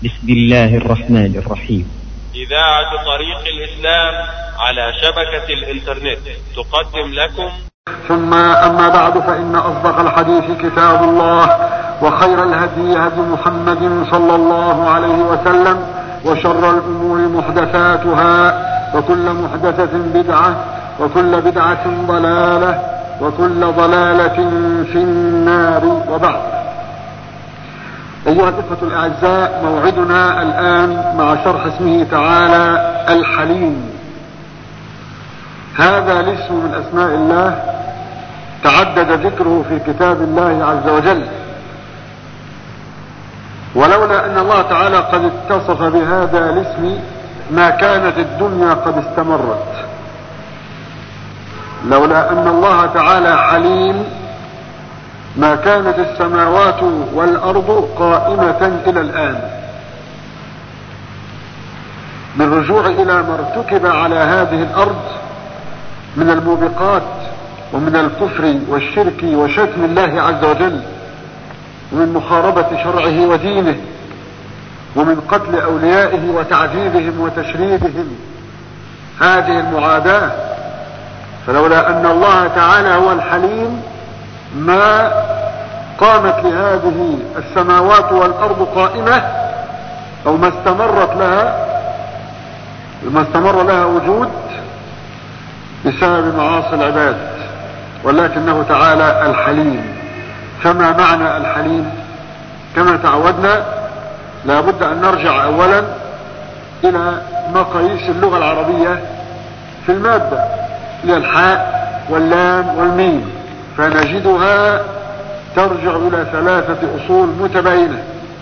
بسم الله الرحمن الرحيم إذاعة طريق الإسلام على شبكة الإنترنت تقدم لكم ثم أما بعد فإن أصدق الحديث كتاب الله وخير الهدي هدي محمد صلى الله عليه وسلم وشر الأمور محدثاتها وكل محدثة بدعة وكل بدعة ضلالة وكل ضلالة في النار وبعد أيها الإخوة الأعزاء موعدنا الآن مع شرح اسمه تعالى الحليم هذا الاسم من أسماء الله تعدد ذكره في كتاب الله عز وجل ولولا أن الله تعالى قد اتصف بهذا الاسم ما كانت الدنيا قد استمرت لولا أن الله تعالى حليم ما كانت السماوات والأرض قائمة إلى الآن بالرجوع إلى ما ارتكب على هذه الأرض من الموبقات ومن الكفر والشرك وشتم الله عز وجل ومن محاربة شرعه ودينه ومن قتل أوليائه وتعذيبهم وتشريدهم هذه المعاداة فلولا أن الله تعالى هو الحليم ما قامت لهذه السماوات والأرض قائمة أو ما استمرت لها ما استمر لها وجود بسبب معاصي العباد ولكنه تعالى الحليم فما معنى الحليم كما تعودنا لابد أن نرجع أولا إلى مقاييس اللغة العربية في المادة هي الحاء واللام والميم فنجدها ترجع إلى ثلاثة أصول متباينة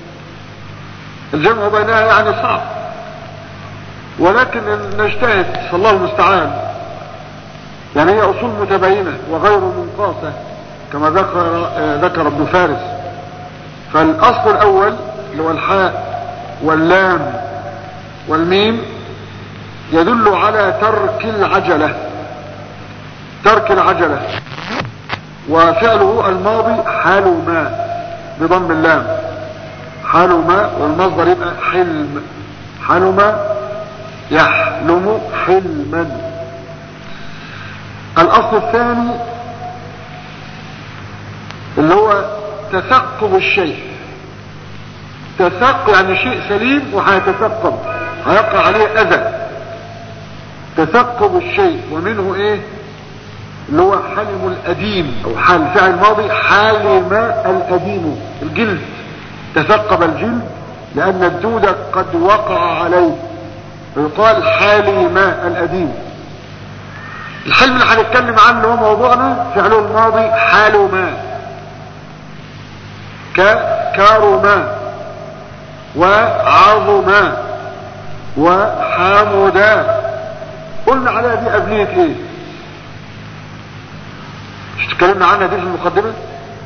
الجمع بينها يعني صعب ولكن نجتهد فالله المستعان يعني هي أصول متباينة وغير منقاصة كما ذكر ذكر ابن فارس فالأصل الأول اللي هو الحاء واللام والميم يدل على ترك العجلة ترك العجلة وفعله الماضي حلم بضم اللام حلم والمصدر يبقى حلم حلم يحلم حلما الاصل الثاني اللي هو تثقب الشيء تثقب يعني شيء سليم وهيتثقب هيقع عليه اذى تثقب الشيء ومنه ايه اللي هو حلم الأديم أو حال فعل ماضي حالم الأديم الجلد تثقب الجلد لأن الدود قد وقع عليه ويقال حالم الأديم الحلم اللي هنتكلم عنه هو موضوعنا فعله الماضي حالما كارما وعظما وحامدا قلنا عليها دي أبنية ايه مش تكلمنا عنها دي في المقدمة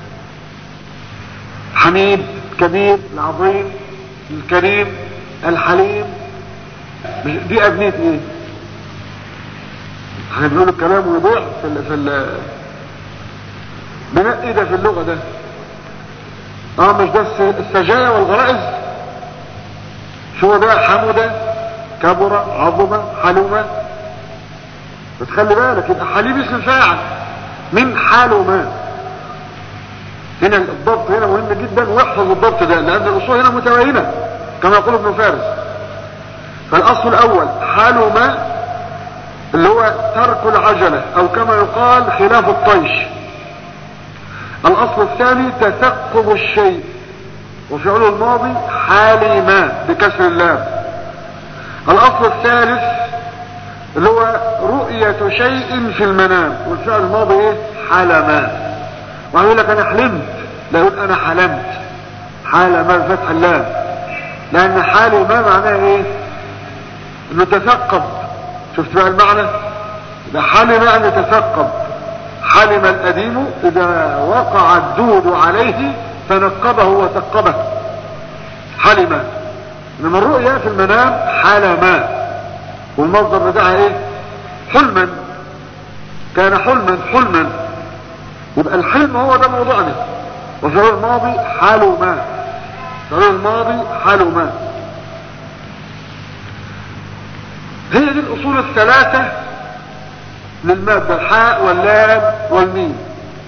حميد كبير العظيم الكريم الحليم دي أبنية ايه احنا بنقول الكلام ويضيع في ال في ال بناء ايه ده في اللغة ده اه مش ده السجايا والغرائز شو ده حمد كبر عظم حلوم بتخلي بالك يبقى حليم اسم فاعل من حاله ما هنا الضبط هنا مهم جدا واحفظ الضبط ده لان الاصول هنا متباينه كما يقول ابن فارس فالاصل الاول حاله ما اللي هو ترك العجلة او كما يقال خلاف الطيش الاصل الثاني تثقب الشيء وفعل الماضي حالي ما بكسر اللام الاصل الثالث اللي هو رؤية شيء في المنام والفعل الماضي ايه حلما ويقول لك انا حلمت لا يقول انا حلمت حلما فتح اللام لان حالي ما معناه ايه انه تثقب شفت بقى المعنى ده حلم يعني تثقب حلم القديم اذا وقع الدود عليه فنقبه وثقبه حلم انما الرؤيا في المنام حلما والمصدر بتاعها ايه حلما كان حلما حلما يبقى الحلم هو ده موضوعنا وفعل الماضي حلما فعل الماضي حلما هي دي الاصول الثلاثة للمادة الحاء واللام والميم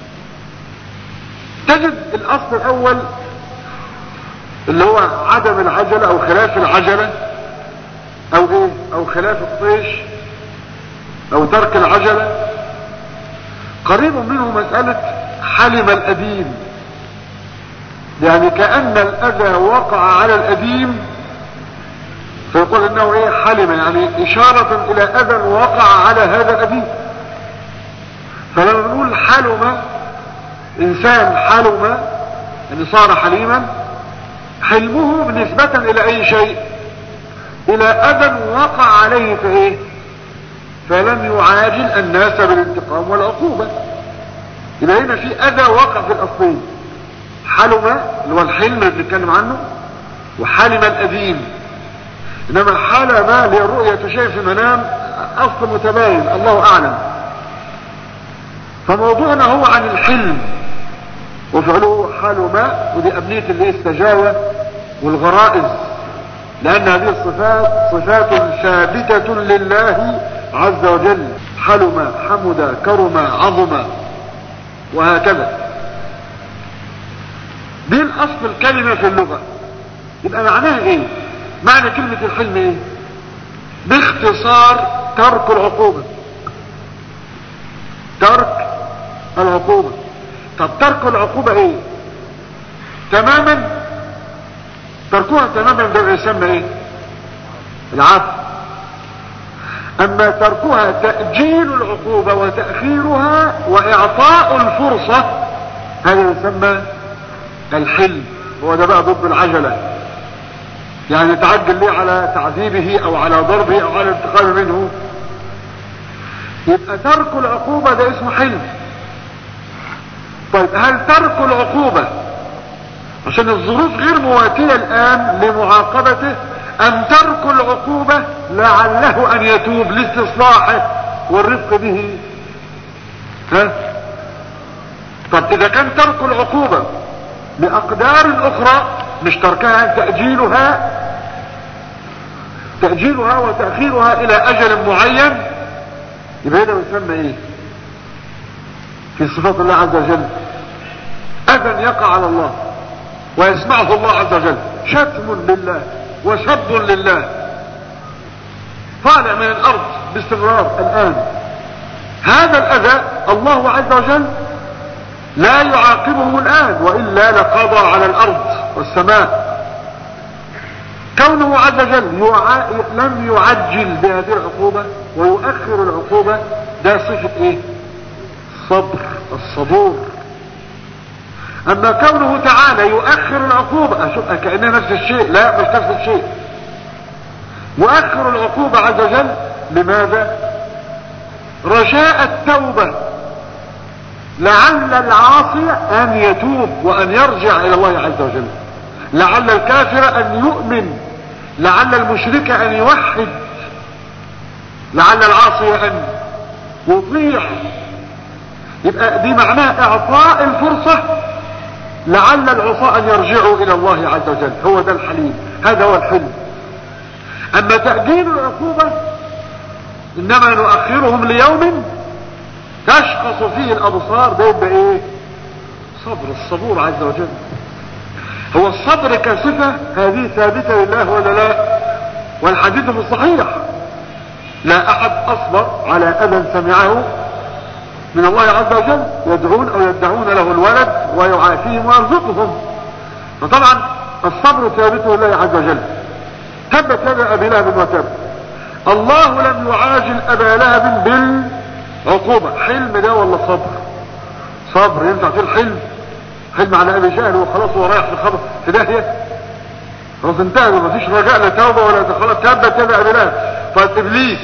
تجد الاصل الاول اللي هو عدم العجلة او خلاف العجلة او ايه او خلاف الطيش او ترك العجلة قريب منه مسألة حلم الأديم يعني كأن الأذى وقع على الأديم فيقول انه ايه حلم يعني اشارة الى اذى وقع على هذا الأديم فلما نقول حلم انسان حلم يعني صار حليما حلمه نسبة الى اي شيء الى اذى وقع عليه في ايه فلم يعاجل الناس بالانتقام والعقوبة يبقى هنا في اذى وقع في الاصلين حلم اللي هو الحلم اللي بنتكلم عنه وحلم الأديم إنما حلم لرؤية شيء في المنام أصل متباين الله أعلم فموضوعنا هو عن الحلم وفعله حلم ودي أبنية اللي السجاوة والغرائز لأن هذه الصفات صفات ثابتة لله عز وجل حلم حمد كرم عظم وهكذا دي الاصل الكلمة في اللغة يبقى معناها ايه معنى كلمة الحلم ايه باختصار ترك العقوبة ترك العقوبة طب ترك العقوبة ايه تماما تركوها تماما ده يسمى ايه العفو اما تركها تأجيل العقوبة وتأخيرها واعطاء الفرصة هذا يسمى الحلم هو ده بقى ضد العجلة يعني تعجل ليه على تعذيبه او على ضربه او على الانتقام منه يبقى ترك العقوبة ده اسمه حلم طيب هل ترك العقوبة عشان الظروف غير مواتية الان لمعاقبته ام ترك العقوبة لعله ان يتوب لاستصلاحه والرفق به ها طب اذا كان ترك العقوبة لأقدار أخرى مش تركها تأجيلها تأجيلها وتأخيرها إلى أجل معين يبقى هنا يسمى إيه في صفات الله عز وجل أذى يقع على الله ويسمعه الله عز وجل شتم لله وسب لله طالع من الأرض باستمرار الآن هذا الأذى الله عز وجل لا يعاقبهم الآن وإلا لقضى على الأرض والسماء كونه عز وجل يع... لم يعجل بهذه العقوبة ويؤخر العقوبة ده صفة ايه صبر الصبور اما كونه تعالى يؤخر العقوبة اشوف كأنها نفس الشيء لا مش نفس الشيء يؤخر العقوبة عز وجل لماذا رجاء التوبة لعل العاصي ان يتوب وان يرجع الى الله عز وجل لعل الكافر ان يؤمن لعل المشرك ان يوحد لعل العاصي ان يطيع يبقى دي معناها اعطاء الفرصة لعل العصاة ان يرجعوا الى الله عز وجل هو ده الحليم هذا هو الحلم اما تأجيل العقوبة انما نؤخرهم ليوم تشخص فيه الابصار ده يبقى ايه صبر الصبور عز وجل هو الصبر كصفة هذه ثابتة لله ولا لا والحديث في الصحيح لا احد اصبر على اذى سمعه من الله عز وجل يدعون او يدعون له الولد ويعافيهم ويرزقهم فطبعا الصبر ثابت لله عز وجل تبت يدا ابي لهب وتب الله لم يعاجل ابا لهب بال عقوبة حلم ده ولا صبر صبر ينفع في الحلم حلم على ابي جهل وخلاص هو رايح في خبر في داهية خلاص انتهى مفيش رجاء لا توبة ولا خلاص تبت يدا ابي لهب طيب ابليس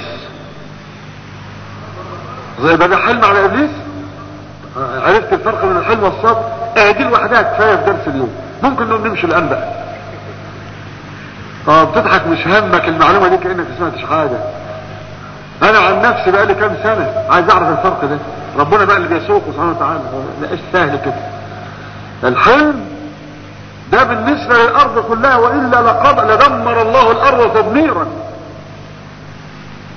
زي بقى حلم على ابليس عرفت الفرق بين الحلم والصبر اه دي لوحدها كفايه في درس اليوم ممكن نقوم نمشي الان بقى اه بتضحك مش همك المعلومه دي كانك ما سمعتش حاجه انا عن نفسي بقى لي كام سنه عايز اعرف الفرق ده ربنا بقى اللي بيسوقه سبحانه وتعالى لا ايش سهل كده الحلم ده بالنسبه للارض كلها والا لقد لدمر الله الارض تدميرا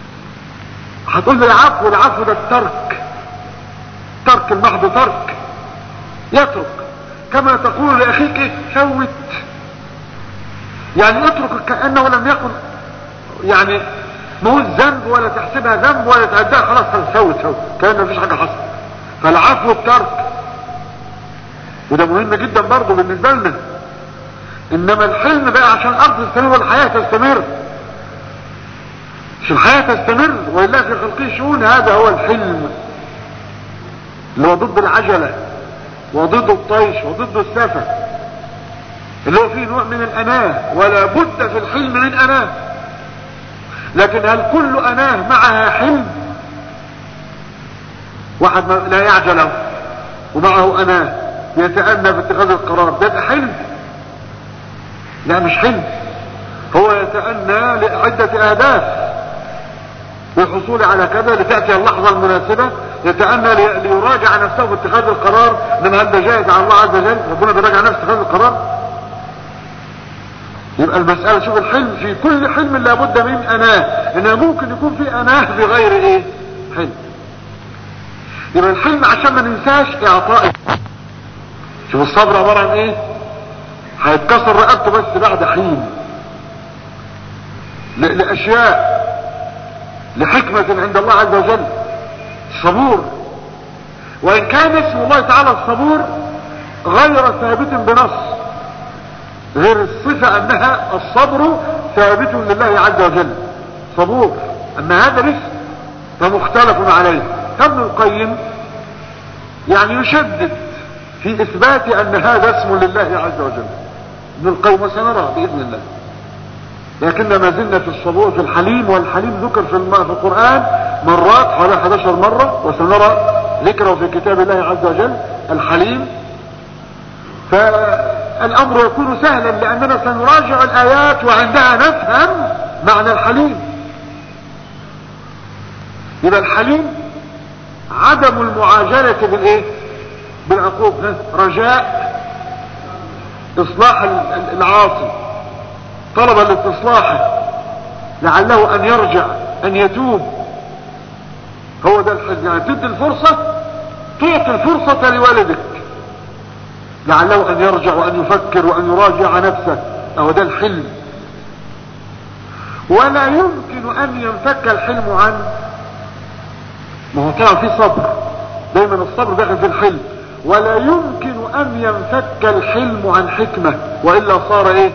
هتقول لي العفو العفو ده الترك ترك المحض ترك يترك كما تقول لاخيك فوت يعني اترك كانه لم يكن يعني مو ذنب ولا تحسبها ذنب ولا تعدها خلاص فوت فوت كان مفيش حاجه حصلت فالعفو الترك وده مهم جدا برضه بالنسبه لنا انما الحلم بقى عشان الارض تستمر والحياه تستمر مش الحياه تستمر ولله في خلقه شؤون هذا هو الحلم اللي هو ضد العجله وضد الطيش وضد السفه اللي هو فيه نوع من الاناه ولا بد في الحلم من اناه لكن هل كل اناه معها حلم واحد لا يعجل ومعه اناه يتأنى باتخاذ القرار ده يبقى حلم لا مش حلم هو يتأنى لعدة اهداف للحصول على كذا لتأتي اللحظة المناسبة يتأنى ليراجع نفسه باتخاذ القرار من هل ده جائز على الله عز وجل ربنا بيراجع نفسه اتخاذ القرار يبقى المسألة شوف الحلم في كل حلم لابد من أناه إنه ممكن يكون في أناه بغير إيه حلم يبقى الحلم عشان ما ننساش إعطاء شوف الصبر عبارة عن إيه هيتكسر رقبته بس بعد حين لأشياء لحكمة عند الله عز وجل صبور وإن كان اسم الله تعالى الصبور غير ثابت بنص غير الصفة انها الصبر ثابت لله عز وجل صبور اما هذا الاسم فمختلف عليه ابن القيم يعني يشدد في اثبات ان هذا اسم لله عز وجل ابن القيم وسنرى باذن الله لكن ما زلنا في الصبور في الحليم والحليم ذكر في القرآن مرات حوالي 11 مرة وسنرى ذكره في كتاب الله عز وجل الحليم فالامر يكون سهلا لاننا سنراجع الايات وعندها نفهم معنى الحليم يبقى الحليم عدم المعاجلة بالايه بالعقوب رجاء اصلاح العاصي طلبا لاستصلاحه لعله ان يرجع ان يتوب هو ده الحلم يعني تدي الفرصة تعطي الفرصة لوالدك لعله ان يرجع وان يفكر وان يراجع نفسه اهو ده الحلم ولا يمكن ان ينفك الحلم عن ما هو طبعا في صبر دايما الصبر داخل في الحلم ولا يمكن ان ينفك الحلم عن حكمة والا صار ايه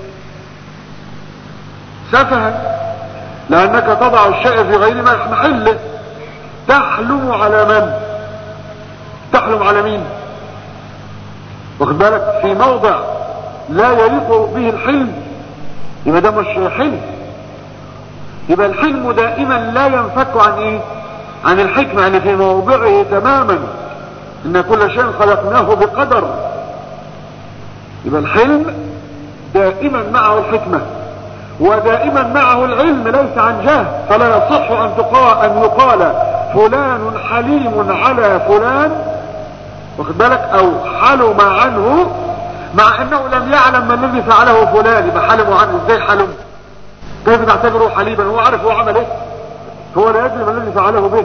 سفها لانك تضع الشيء في غير محله تحلم على من تحلم على مين واخد بالك في موضع لا يليق به الحلم يبقى ده مش حلم يبقى الحلم دائما لا ينفك عن ايه عن الحكمة يعني في موضعه تماما ان كل شيء خلقناه بقدر يبقى الحلم دائما معه الحكمة ودائما معه العلم ليس عن جهل فلا يصح ان تقال ان يقال فلان حليم على فلان واخد بالك او حلم عنه مع انه لم يعلم ما الذي فعله فلان يبقى حلموا عنه ازاي حلم كيف تعتبره حليما هو عارف هو عمل ايه هو لا يدري ما الذي فعله به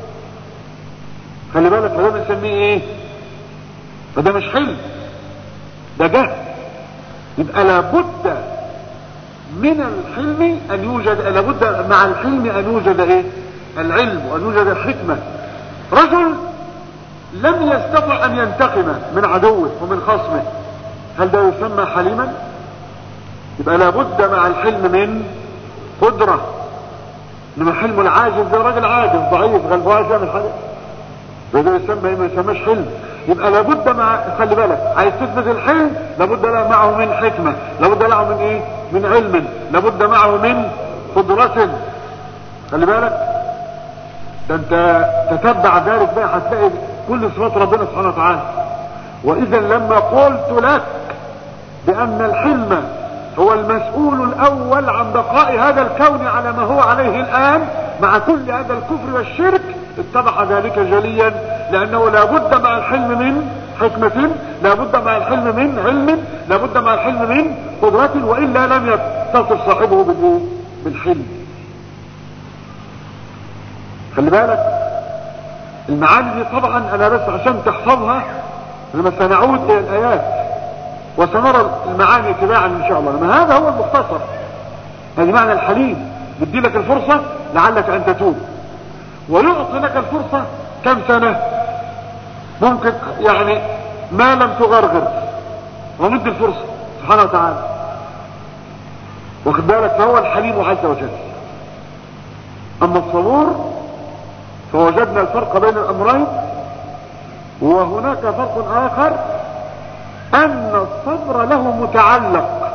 خلي بالك فده بنسميه ايه فده مش حلم ده جهل يبقى لابد من الحلم ان يوجد لابد مع الحلم ان يوجد ايه العلم وان يوجد الحكمة رجل لم يستطع ان ينتقم من عدوه ومن خصمه هل ده يسمى حليما يبقى لابد مع الحلم من قدرة انما حلم العاجز ده راجل عاجز ضعيف غلبان يعمل حاجة وده يسمى ما يسماش حلم يبقى لابد مع خلي بالك عايز تثبت الحلم لابد له معه من حكمة لابد له من ايه من علم لابد معه من قدرة خلي بالك ده انت تتبع ذلك بقى هتلاقي كل صفات ربنا سبحانه وتعالى واذا لما قلت لك بان الحلم هو المسؤول الاول عن بقاء هذا الكون على ما هو عليه الان مع كل هذا الكفر والشرك اتضح ذلك جليا لانه لابد مع الحلم من حكمة لابد مع الحلم من علم لابد مع الحلم من قدرة والا لم يتصف صاحبه بالحلم خلي بالك المعاني دي طبعا انا بس عشان تحفظها لما سنعود الى الايات وسنرى المعاني تباعا ان شاء الله لما هذا هو المختصر هذه معنى الحليم بدي لك الفرصة لعلك ان تتوب ويعطي لك الفرصة كم سنة ممكن يعني ما لم تغرغر ومد الفرصة سبحانه وتعالى واخد بالك فهو الحليم عز وجل اما الصبور فوجدنا الفرق بين الامرين وهناك فرق اخر ان الصبر له متعلق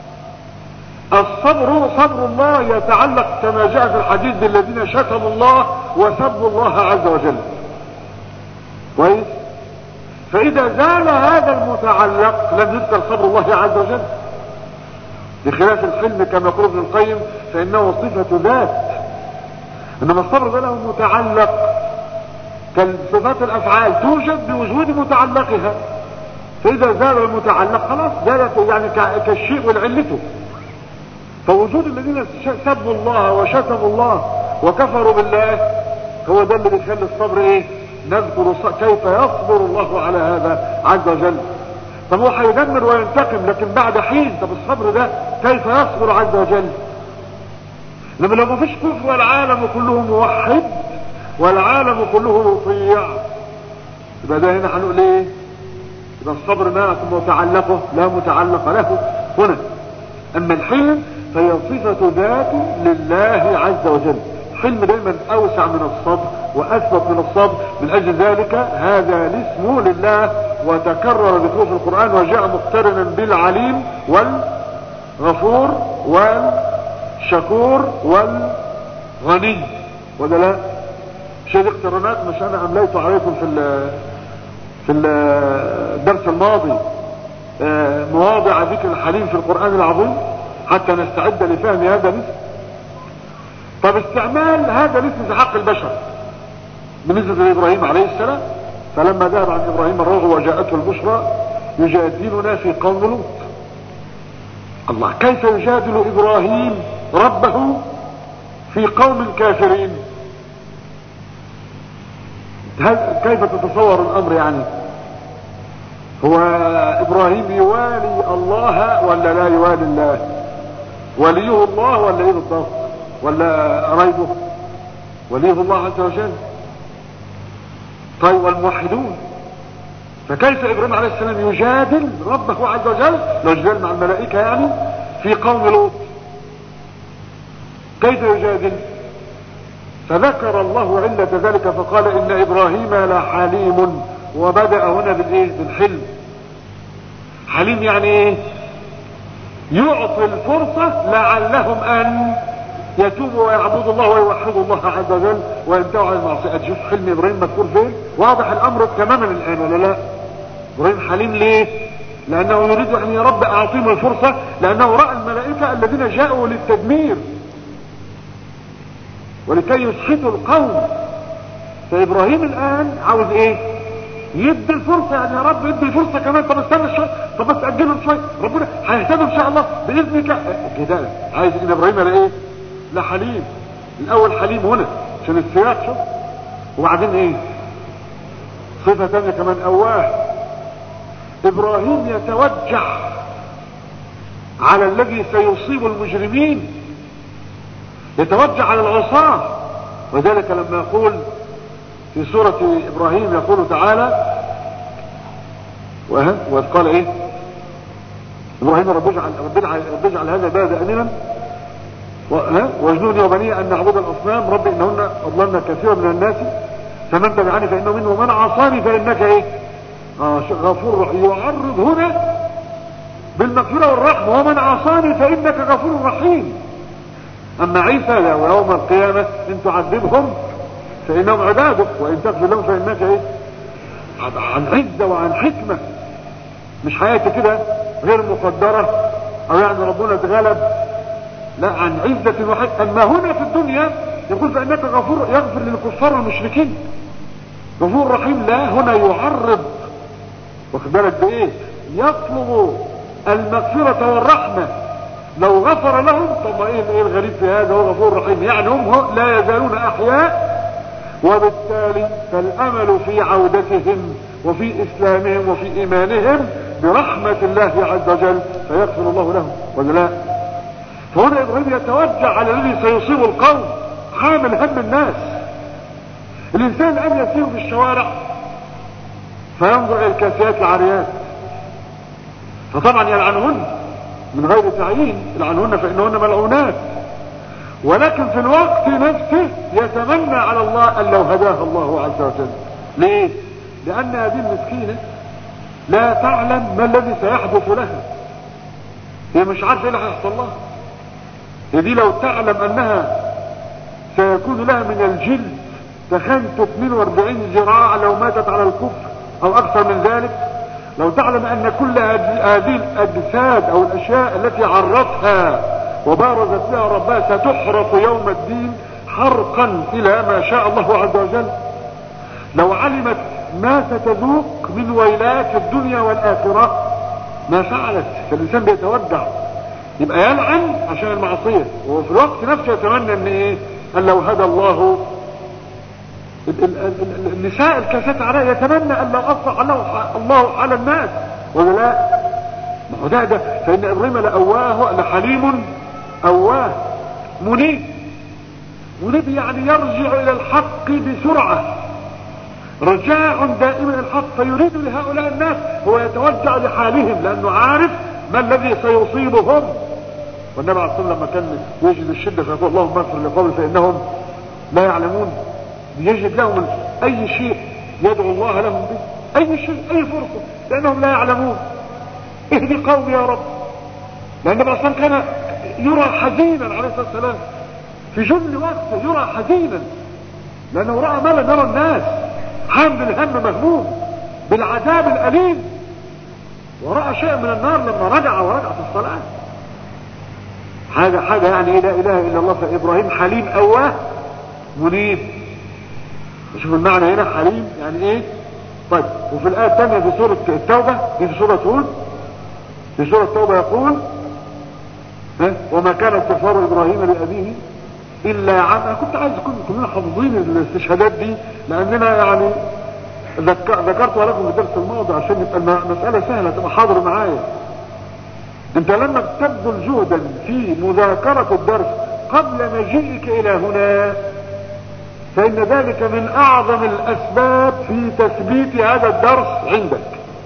الصبر صبر الله يتعلق كما جاء في الحديث بالذين شتموا الله وسبوا الله عز وجل كويس فاذا زال هذا المتعلق لم يذكر صبر الله عز وجل بخلاف الحلم كما يقول ابن القيم فانه صفة ذات انما الصبر ده له متعلق كالصفات الافعال توجد بوجود متعلقها فاذا زال المتعلق خلاص زالت يعني كالشيء والعلته فوجود الذين سبوا الله وشتموا الله وكفروا بالله هو ده اللي بيخلي الصبر ايه نذكر كيف يصبر الله على هذا عز وجل طب هو هيدمر وينتقم لكن بعد حين طب الصبر ده كيف يصبر عز وجل لما لو ما فيش كفر والعالم كله موحد والعالم كله يطيع يبقى ده هنا هنقول ايه يبقى الصبر ما متعلقه لا متعلق له هنا اما الحلم فهي صفة ذات لله عز وجل الحلم دايما اوسع من الصبر واثبت من الصبر من اجل ذلك هذا الاسم لله وتكرر ذكره في القرآن وجاء مقترنا بالعليم والغفور والشكور والغني ولا لا شيء اقترانات مش انا امليت عليكم في في الدرس الماضي مواضع ذكر الحليم في القرآن العظيم حتى نستعد لفهم هذا الاسم طب استعمال هذا الاسم في حق البشر بالنسبة لإبراهيم عليه السلام فلما ذهب عن إبراهيم الرغم وجاءته البشرى يجادلنا في قوم لوط الله كيف يجادل إبراهيم ربه في قوم كافرين كيف تتصور الأمر يعني هو إبراهيم يوالي الله ولا لا يوالي الله وليه الله ولا ايه بالضبط ولا قرايبه وليه الله عز وجل طيب والموحدون فكيف ابراهيم عليه السلام يجادل ربه عز وجل لو جدال مع الملائكة يعني في قوم لوط كيف يجادل فذكر الله علة ذلك فقال ان ابراهيم لحليم وبدأ هنا بالايه بالحلم حليم يعني ايه يعطي الفرصة لعلهم ان يتوبوا ويعبدوا الله ويوحدوا الله عز وجل وينتهوا عن المعصية شوف حلم ابراهيم مذكور فين واضح الامر تماما الان ولا لا ابراهيم حليم ليه لانه يريد ان يا رب اعطيهم الفرصة لانه رأى الملائكة الذين جاءوا للتدمير ولكي يسخطوا القوم فابراهيم الان عاوز ايه يدي الفرصة يعني يا رب يدي الفرصة كمان طب استنى شوية طب بس اجلهم شوية ربنا هيهتدوا ان شاء الله باذنك كده عايز ان ابراهيم لا ايه لا حليم الاول حليم هنا عشان السياق شوف وبعدين ايه صفة تانية كمان اواه ابراهيم يتوجع على الذي سيصيب المجرمين يتوجع على العصاة وذلك لما يقول في سورة ابراهيم يقول تعالى وإذ قال ايه ابراهيم رب اجعل رب اجعل, رب اجعل هذا بلد امنا واجنوني وبني ان نعبد الاصنام رب انهن اضللن كثيرا من الناس فمن تبعني فانه منه ومن عصاني فانك ايه آه غفور رحيم يعرض هنا بالمغفرة والرحمة ومن عصاني فانك غفور رحيم اما عيسى يوم القيامة ان تعذبهم فانهم عبادك وان تغفر لهم فانك ايه عن عزة وعن حكمة مش حياتي كده غير مقدرة او يعني ربنا اتغلب لا عن عزة وحكمة اما هنا في الدنيا يقول فانك غفور يغفر للكفار والمشركين غفور رحيم لا هنا يعرض واخد بالك بايه يطلب المغفرة والرحمة لو غفر لهم طب ايه ايه الغريب في هذا هو غفور رحيم يعني هم لا يزالون احياء وبالتالي فالامل في عودتهم وفي اسلامهم وفي ايمانهم برحمة الله عز وجل فيغفر الله لهم ولا لا فهنا ابراهيم يتوجع على الذي سيصيب القوم حامل هم الناس الانسان الان يسير في الشوارع فينظر الى الكاسيات العاريات فطبعا يلعنهن من غير تعيين يلعنهن فانهن ملعونات ولكن في الوقت نفسه يتمنى على الله ان لو هداها الله عز وجل ليه لان هذه المسكينة لا تعلم ما الذي سيحدث لها هي مش عارفه ايه اللي هيحصل لها هي دي لو تعلم انها سيكون لها من الجلد تخنت 42 ذراع لو ماتت على الكفر او اكثر من ذلك لو تعلم ان كل هذه الاجساد او الاشياء التي عرتها وبارزت بها ربها ستحرق يوم الدين حرقا الى ما شاء الله عز وجل لو علمت ما ستذوق من ويلات الدنيا والاخرة ما فعلت فالانسان بيتودع يبقى يلعن عشان المعصية وفي الوقت نفسه يتمنى ان ايه ان لو هدى الله النساء الكاسات عليه يتمنى ان لو اصلح الله على الناس ولا لا ما هو ده ده فان ابراهيم لأواه لحليم اواه منيب منيب يعني يرجع الى الحق بسرعة رجاع دائما الحق فيريد لهؤلاء الناس هو يتوجع لحالهم لانه عارف ما الذي سيصيبهم والنبي عليه الصلاه لما كان يجد الشده فيقول اللهم اغفر لقومي فانهم لا يعلمون يجد لهم اي شيء يدعو الله لهم به اي شيء اي فرصه لانهم لا يعلمون اهدي قومي يا رب لان النبي عليه كان يرى حزينا عليه الصلاه والسلام في جل وقته يرى حزينا لانه راى ما لم يرى الناس حامل الهم مهموم بالعذاب الأليم ورأى شيء من النار لما رجع ورجع في الصلاة حاجة حاجة يعني لا إله إلا الله فإبراهيم حليم أواه منيب شوف المعنى هنا حليم يعني إيه طيب وفي الآية الثانية في سورة التوبة في سورة هود في سورة التوبة يقول ها وما كان استغفار إبراهيم لأبيه الا عن انا كنت عايز كنا كلنا حافظين الاستشهادات دي لاننا يعني ذكرتها لكم في الدرس الماضي عشان يبقى المسألة سهلة تبقى حاضر معايا انت لما تبذل جهدا في مذاكرة الدرس قبل مجيئك الى هنا فان ذلك من اعظم الاسباب في تثبيت هذا الدرس عندك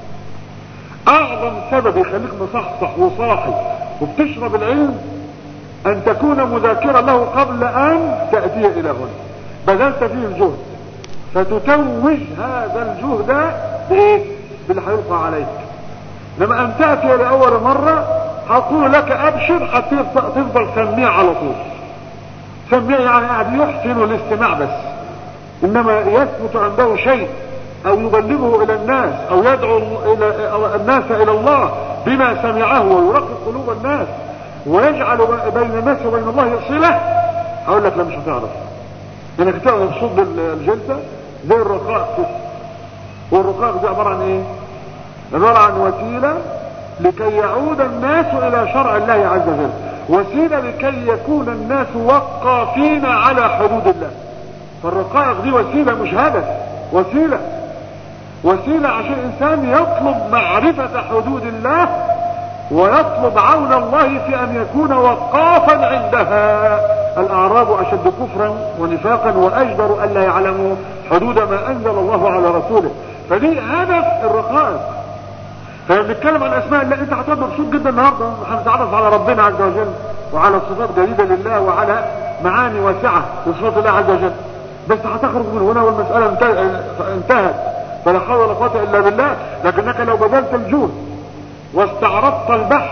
اعظم سبب يخليك مصحصح وصاحي وبتشرب العلم ان تكون مذاكرا له قبل ان تأتي الى هنا بذلت فيه الجهد فتتوج هذا الجهد بايه باللي هيلقى عليك لما ان تأتي لأول مرة هقول لك ابشر حتى تفضل سميع على طول سميع يعني قاعد يحسن الاستماع بس انما يثبت عنده شيء او يبلغه الى الناس او يدعو الى الناس الى الله بما سمعه ويرقق قلوب الناس ويجعل بين الناس وبين الله صلة هقول لك لا مش هتعرف انك تعرف صد الجلسة زي الرقاق كده والرقاق دي عبارة عن ايه عبارة عن وسيلة لكي يعود الناس الى شرع الله عز وجل وسيلة لكي يكون الناس وقافين على حدود الله فالرقائق دي وسيلة مش هدف وسيلة وسيلة عشان الانسان يطلب معرفة حدود الله ويطلب عون الله في ان يكون وقافا عندها الاعراب اشد كفرا ونفاقا واجدر الا يعلموا حدود ما انزل الله على رسوله فدي هدف الرقائق فبنتكلم عن اسماء الله انت هتبقى مبسوط جدا النهارده هنتعرف على ربنا عز وجل وعلى صفات جديده لله وعلى معاني واسعه لصفات الله عز وجل بس هتخرج من هنا والمساله انتهت فلا حول ولا قوه الا بالله لكنك لو بذلت الجهد واستعرضت البحث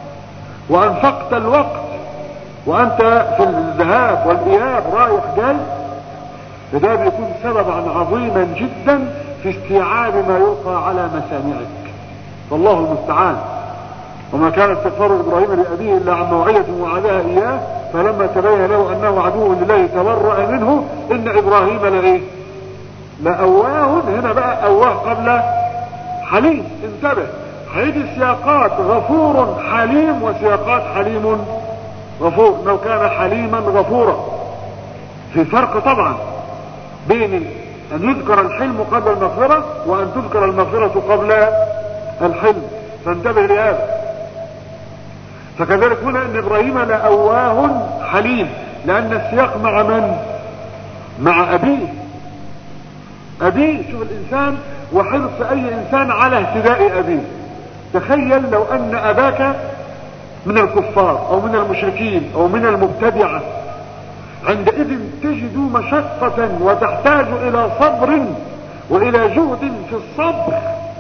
وانفقت الوقت وانت في الذهاب والاياب رايح جاي فده بيكون سببا عظيما جدا في استيعاب ما يلقى على مسامعك والله المستعان وما كان استغفار ابراهيم لابيه الا عن موعظه وعدها اياه فلما تبين له انه عدو لله تبرأ منه ان ابراهيم لايه لأواه هنا بقى اواه قبل حليم انتبه هيجي سياقات غفور حليم وسياقات حليم غفور لو كان حليما غفورا في فرق طبعا بين ان يذكر الحلم قبل المغفرة وان تذكر المغفرة قبل الحلم فانتبه لهذا فكذلك هنا ان ابراهيم لأواه حليم لان السياق مع من مع ابيه ابيه شوف الانسان وحرص اي انسان على اهتداء ابيه تخيل لو ان اباك من الكفار او من المشركين او من المبتدعة عندئذ تجد مشقة وتحتاج الى صبر والى جهد في الصبر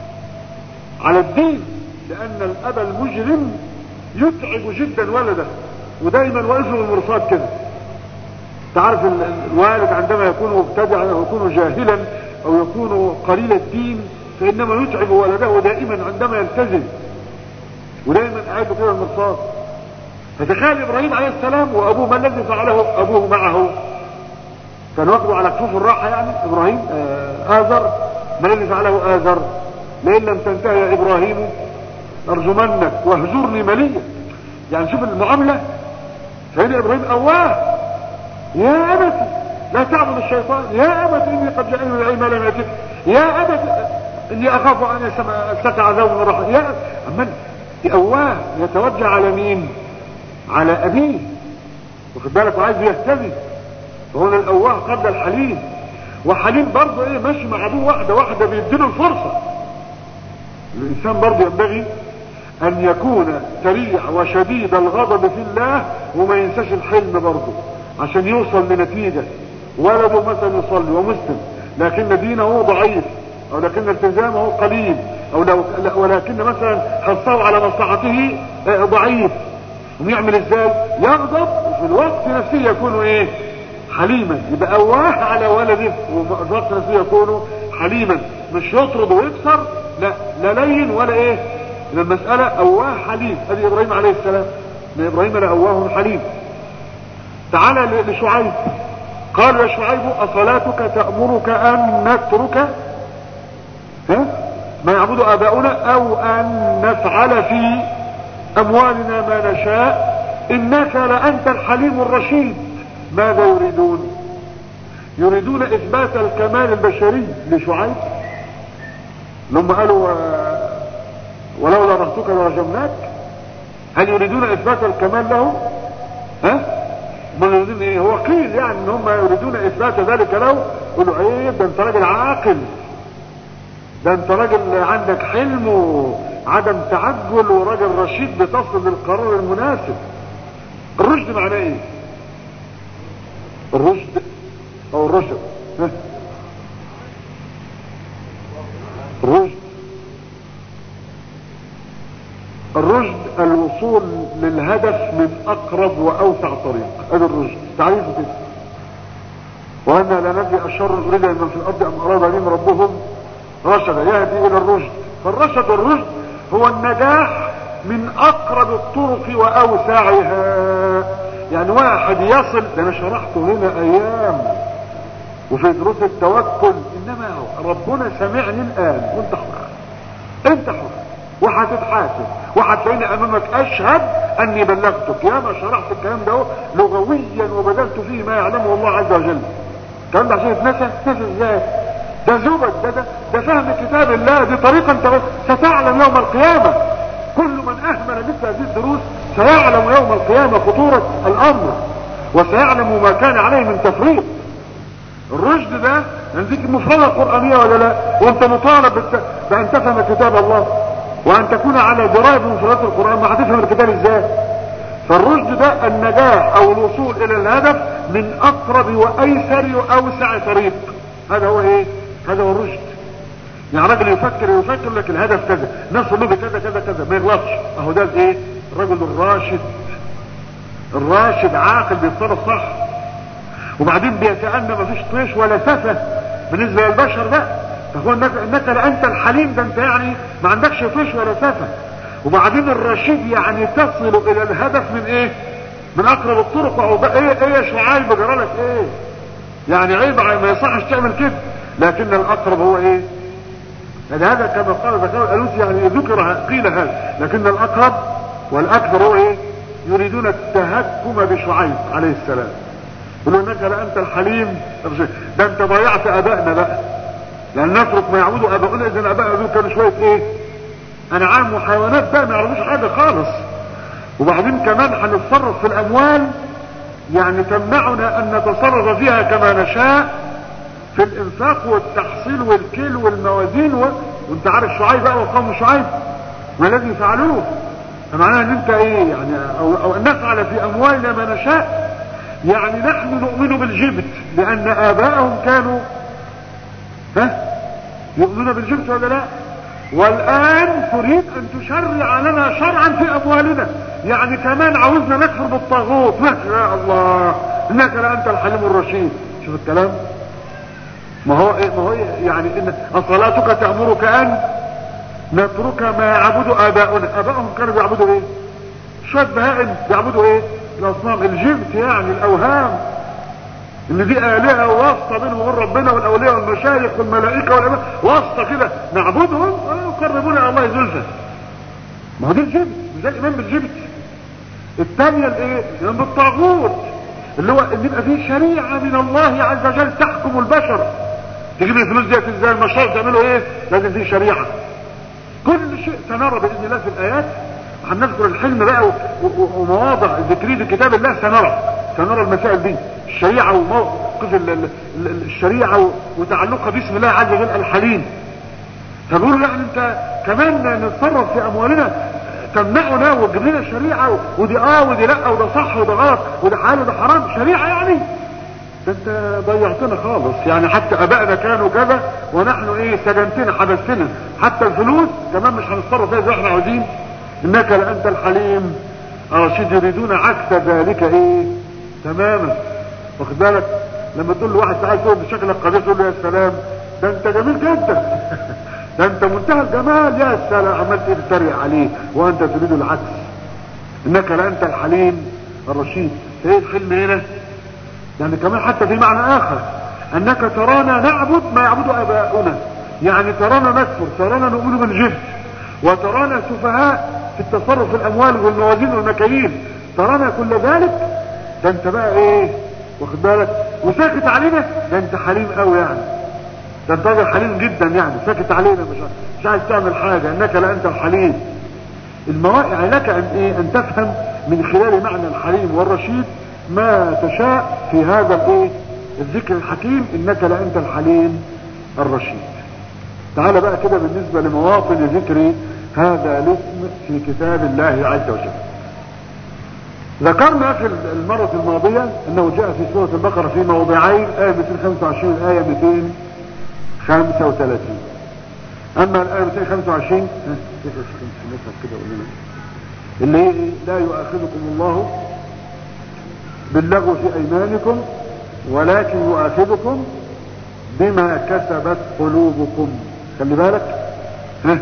على الدين لان الاب المجرم يتعب جدا ولده ودايما واقف له المرصاد كده تعرف الوالد عندما يكون مبتدعا او يكون جاهلا او يكون قليل الدين فانما يتعب ولده دائما عندما يلتزم ودائما قاعد كده المرصاد فتخيل ابراهيم عليه السلام وابوه ما الذي فعله ابوه معه كان واخده على كفوف الراحة يعني ابراهيم آه آزر ما الذي فعله آزر لئن لم تنتهي يا ابراهيم ارجمنك واهجرني مليا يعني شوف المعاملة سيدنا ابراهيم اواه يا ابت لا تعبد الشيطان يا ابت اني قد جاءني من العلم لم ياتك يا ابت اني اخاف ان يستقع عذاب من الرحمن يا اما اواه يتوجه على مين على ابيه واخد بالك وعايز يهتدي فهنا الاواه قبل الحليم وحليم برضه ايه ماشي مع ابوه واحده واحده بيديله الفرصه الانسان برضه ينبغي ان يكون سريع وشديد الغضب في الله وما ينساش الحلم برضه عشان يوصل لنتيجة ولده مثلا يصلي ومسلم لكن دينه ضعيف او لكن التزامه قليل او لو ولكن مثلا حصله على مصلحته ضعيف ويعمل ازاي يغضب وفي الوقت نفسه يكون ايه حليما يبقى اواه على ولده وفي الوقت نفسه يكون حليما مش يطرد ويكسر لا لا لين ولا ايه المسألة اواه حليم هذه ابراهيم عليه السلام ان ابراهيم لأواه حليم تعالى لشعيب قال يا شعيب اصلاتك تأمرك ان نترك ها ما يعبد اباؤنا او ان نفعل في اموالنا ما نشاء انك لانت الحليم الرشيد ماذا يريدون يريدون اثبات الكمال البشري لشعيب لما قالوا ولولا رهتك لرجمناك هل يريدون اثبات الكمال له ها ما يريدون ايه هو قيل يعني ان هم يريدون اثبات ذلك له قولوا ايه ده انت راجل عاقل ده انت راجل عندك حلم وعدم تعجل وراجل رشيد بتصل للقرار المناسب الرشد معناه ايه الرشد او الرشد ها الرشد الرشد الوصول للهدف من اقرب واوسع طريق هذا الرشد تعريفه كده وانا لا ندري اشر اريد من في الارض ام اراد بهم ربهم رشد يهدي الى الرشد فالرشد والرشد هو النجاح من اقرب الطرق واوسعها يعني واحد يصل ده انا شرحته هنا ايام وفي دروس التوكل انما ربنا سمعني الان وانت حر انت حر وهتتحاسب وهتلاقيني امامك اشهد اني بلغتك يا ما شرحت الكلام ده لغويا وبذلت فيه ما يعلمه الله عز وجل الكلام ده عشان يتنسى يتنسى ازاي ده زبد ده ده ده فهم كتاب الله دي طريقه انت ستعلم يوم القيامه كل من اهمل مثل هذه الدروس سيعلم يوم القيامه خطوره الامر وسيعلم ما كان عليه من تفريط الرشد ده عندك مفردة قرآنية ولا لا وانت مطالب بان تفهم كتاب الله وان تكون على دراية بمفردات القرآن ما هتفهم الكتاب ازاي فالرشد ده النجاح او الوصول الى الهدف من اقرب وايسر واوسع طريق هذا هو ايه هذا هو الرشد يعني راجل يفكر يفكر لك الهدف كذا نصل له بكذا كذا كذا ما يغلطش اهو ده الايه الرجل الراشد الراشد عاقل بيتصرف صح وبعدين بيتأنى مفيش طيش ولا سفة بالنسبة للبشر ده فهو انك, انك انت الحليم ده انت يعني ما عندكش طيش ولا سفة وبعدين الرشيد يعني تصل الى الهدف من ايه من اقرب الطرق وهو ايه ايه يا شعيب جرالك ايه يعني عيب ما يصحش تعمل كده لكن الاقرب هو ايه يعني هذا كما قال ذكر الالوسي يعني ذكر قيل هذا لكن الاقرب والاكثر هو ايه يريدون التهكم بشعيب عليه السلام يقول له انك لانت الحليم ده انت ضيعت ابائنا بقى لان نترك ما يعبدوا اباؤنا اذا ابائنا دول كانوا شويه ايه انعام وحيوانات بقى ما يعرفوش حاجه خالص وبعدين كمان هنتصرف في الاموال يعني تمنعنا ان نتصرف فيها كما نشاء في الانفاق والتحصيل والكيل والموازين و... وانت عارف شعيب بقى وقوم شعيب ما الذي فعلوه فمعناها ان انت ايه يعني او, أو ان نفعل في اموالنا ما نشاء يعني نحن نؤمن بالجبت لان اباءهم كانوا ها يؤمنون بالجبت ولا لا والان تريد ان تشرع لنا شرعا في اموالنا يعني كمان عاوزنا نكفر بالطاغوت ما يا الله انك لانت الحليم الرشيد شوف الكلام ما هو إيه ما هو يعني ان صلاتك تامرك ان نترك ما يعبد اباؤنا اباؤهم كانوا بيعبدوا ايه شويه بهائم بيعبدوا ايه الاصنام الجبت يعني الاوهام ان دي الهه واسطه بينهم وبين ربنا والاولياء والمشايخ والملائكه والأمام واسطه كده نعبدهم ويقربونا الى الله زلفى ما هو ده الجبت مش ده الايمان بالجبت الثانيه الايه الايمان بالطاغوت اللي هو ان يبقى فيه شريعه من الله عز وجل تحكم البشر تجيب الفلوس ديت ازاي المشروع تعملوا ايه لازم فيه شريعه كل شيء سنرى باذن الله في الايات هنذكر الحلم بقى ومواضع ذكري في كتاب الله سنرى سنرى المسائل دي الشريعه وموقف الشريعه وتعلقها باسم الله عز وجل الحليم فبيقولوا يعني انت كمان نتصرف في اموالنا تمنعنا وتجيب لنا شريعه ودي اه ودي لا وده صح وده غلط وده حلال وده حرام شريعه يعني ده انت ضيعتنا خالص يعني حتى ابائنا كانوا كذا ونحن ايه سجنتنا حبستنا حتى الفلوس كمان مش هنتصرف فيها زي ما احنا عاوزين انك لانت الحليم رشيد يريدون عكس ذلك ايه تماما واخد بالك لما تقول لواحد تعال تقول بشكلك قبيح تقول له يا سلام ده انت جميل جدا ده انت منتهى الجمال يا سلام عمال تتريق عليه وانت تريد العكس انك لانت الحليم الرشيد ايه الحلم هنا يعني كمان حتى في معنى اخر انك ترانا نعبد ما يعبد اباؤنا يعني ترانا نكفر ترانا نؤمن بالجبت وترانا سفهاء في التصرف في الاموال والموازين والمكاييل ترانا كل ذلك ده انت بقى ايه واخد بالك وساكت علينا ده انت حليم قوي يعني ده انت راجل حليم جدا يعني ساكت علينا مش مش عايز تعمل حاجه انك لا انت الحليم المواقع لك ان ايه ان تفهم من خلال معنى الحليم والرشيد ما تشاء في هذا الايه الذكر الحكيم انك لا انت الحليم الرشيد تعال بقى كده بالنسبة لمواطن ذكر هذا الاسم في كتاب الله عز وجل ذكرنا في المرة الماضية انه جاء في سورة البقرة في موضعين آية 225 آية 235 اما الآية 225 كده اللي هي لا يؤاخذكم الله باللغو في ايمانكم ولكن يؤاخذكم بما كسبت قلوبكم خلي بالك ها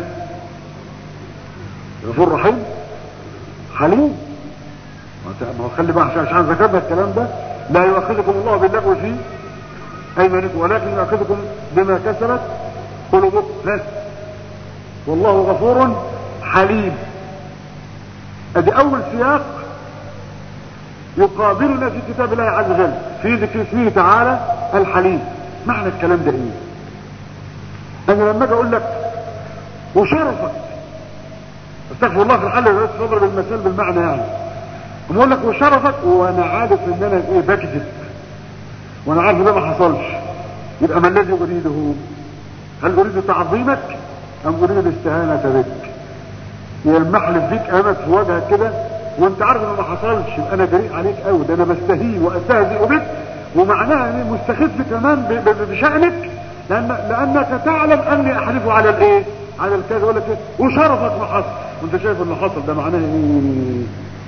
غفور رحيم حليم ما هو خلي بقى عشان ذكرنا الكلام ده لا يؤاخذكم الله باللغو في ايمانكم ولكن يؤاخذكم بما كسبت قلوبكم ها والله غفور حليم ادي اول سياق يقابلنا في كتاب الله عز وجل في ذكر اسمه تعالى الحليم معنى الكلام ده ايه انا لما اجي اقول لك وشرفك استغفر الله في الحل ده تضرب المثال بالمعنى يعني اما اقول لك وشرفك وانا عارف ان انا ايه بكذب وانا عارف ده ما حصلش يبقى ما الذي اريده هل اريد تعظيمك ام اريد الاستهانة بك يلمح لي فيك امس في وجهك كده وانت عارف انه ما حصلش يبقى انا جريء عليك قوي ده انا بستهين واستهزئ بك ومعناها اني مستخف كمان بشأنك لأن لأنك تعلم أني أحلف على الإيه؟ على الكذب ولا كده وشرفك ما حصل وأنت شايف اللي حصل ده معناه إيه؟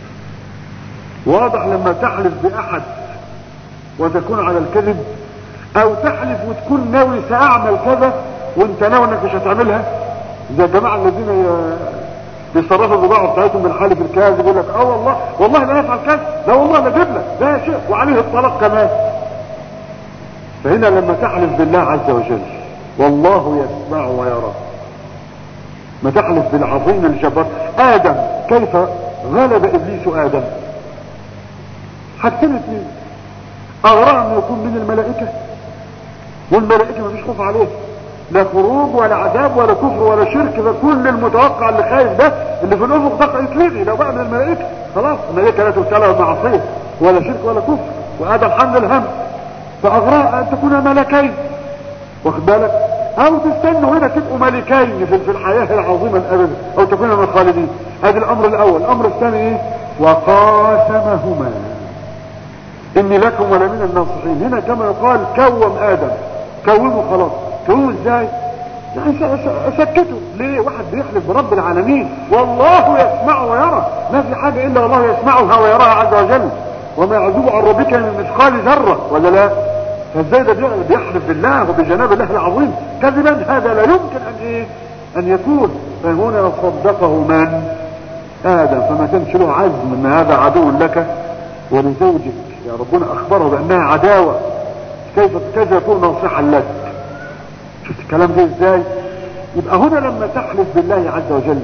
واضح لما تحلف بأحد وتكون على الكذب أو تحلف وتكون ناوي سأعمل كذا وأنت ناوي إنك مش هتعملها زي الجماعة الذين بيصرفوا البضاعة بتاعتهم بالحلف الكاذب يقول لك اه والله والله لا يفعل كذا لا والله لا جيب لك ده شيء وعليه الطلاق كمان فهنا لما تحلف بالله عز وجل والله يسمع ويرى ما تحلف بالعظيم الجبار ادم كيف غلب ابليس ادم حاجتين اثنين اغرى انه يكون من الملائكة والملائكة مفيش خوف عليه لا خروج ولا عذاب ولا كفر ولا شرك ده كل المتوقع اللي خايف ده اللي في الافق ده يتلغي لو بقى من الملائكة خلاص الملائكة لا تبتلى معصية ولا شرك ولا كفر وهذا حمل الهم فاغراء ان تكون ملكين واخد بالك او تستنوا هنا تبقوا ملكين في الحياة العظيمة الابد او تكونوا من الخالدين هذا الامر الاول الامر الثاني ايه وقاسمهما اني لكم ولا من الناصحين هنا كما يقال كوم ادم كومه خلاص كومه ازاي يعني سكته ليه واحد بيحلف برب العالمين والله يسمع ويرى ما في حاجة الا الله يسمعها ويراها عز وجل وما يعزب عن ربك من مثقال ذرة ولا لا فازاي ده بيحلف بالله وبجناب الله العظيم كذبا هذا لا يمكن ان ايه ان يكون فهنا صدقه من ادم فما كانش له عزم ان هذا عدو لك ولزوجك يا ربنا اخبره بانها عداوة كيف كيف يكون ناصحا لك شفت الكلام ده ازاي يبقى هنا لما تحلف بالله عز وجل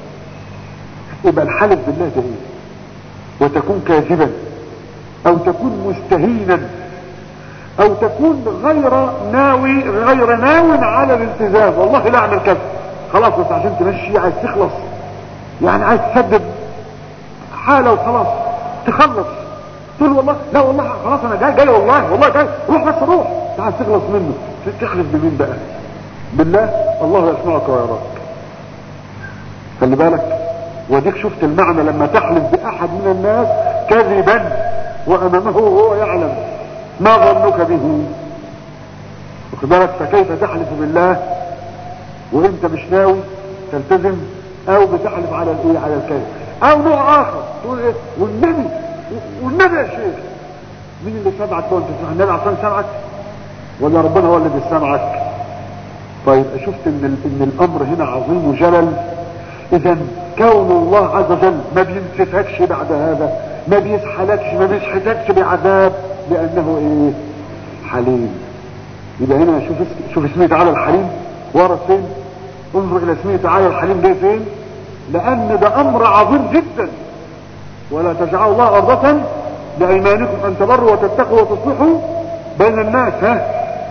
يبقى الحلف بالله ده ايه وتكون كاذبا او تكون مستهينا او تكون غير ناوي غير ناو على الالتزام والله لا اعمل كذا خلاص بس عشان تمشي عايز تخلص يعني عايز تسدد حالة وخلاص تخلص تقول والله لا والله خلاص انا جاي جاي والله والله جاي روح بس روح تعال تخلص منه تخلص بمين بقى بالله الله يسمعك ويراك خلي بالك وديك شفت المعنى لما تحلف باحد من الناس كذبا وامامه وهو يعلم ما ظنك به واخد بالك فكيف تحلف بالله وانت مش ناوي تلتزم او بتحلف على الايه على الكذب او نوع اخر تقول ايه والنبي والنبي يا شيخ مين اللي سمعك وانت تسمع النبي عشان سمعك ولا ربنا هو اللي بيسمعك طيب شفت ان ان الامر هنا عظيم وجلل اذا كون الله عز وجل ما بينسفكش بعد هذا ما بيسحلكش ما بيسحتكش بعذاب لانه ايه حليم يبقى هنا شوف شوف اسمه تعالى الحليم ورا فين انظر الى اسمه تعالى الحليم جاي فين لان ده امر عظيم جدا ولا تجعلوا الله ارضة لايمانكم ان تبروا وتتقوا وتصلحوا بين الناس ها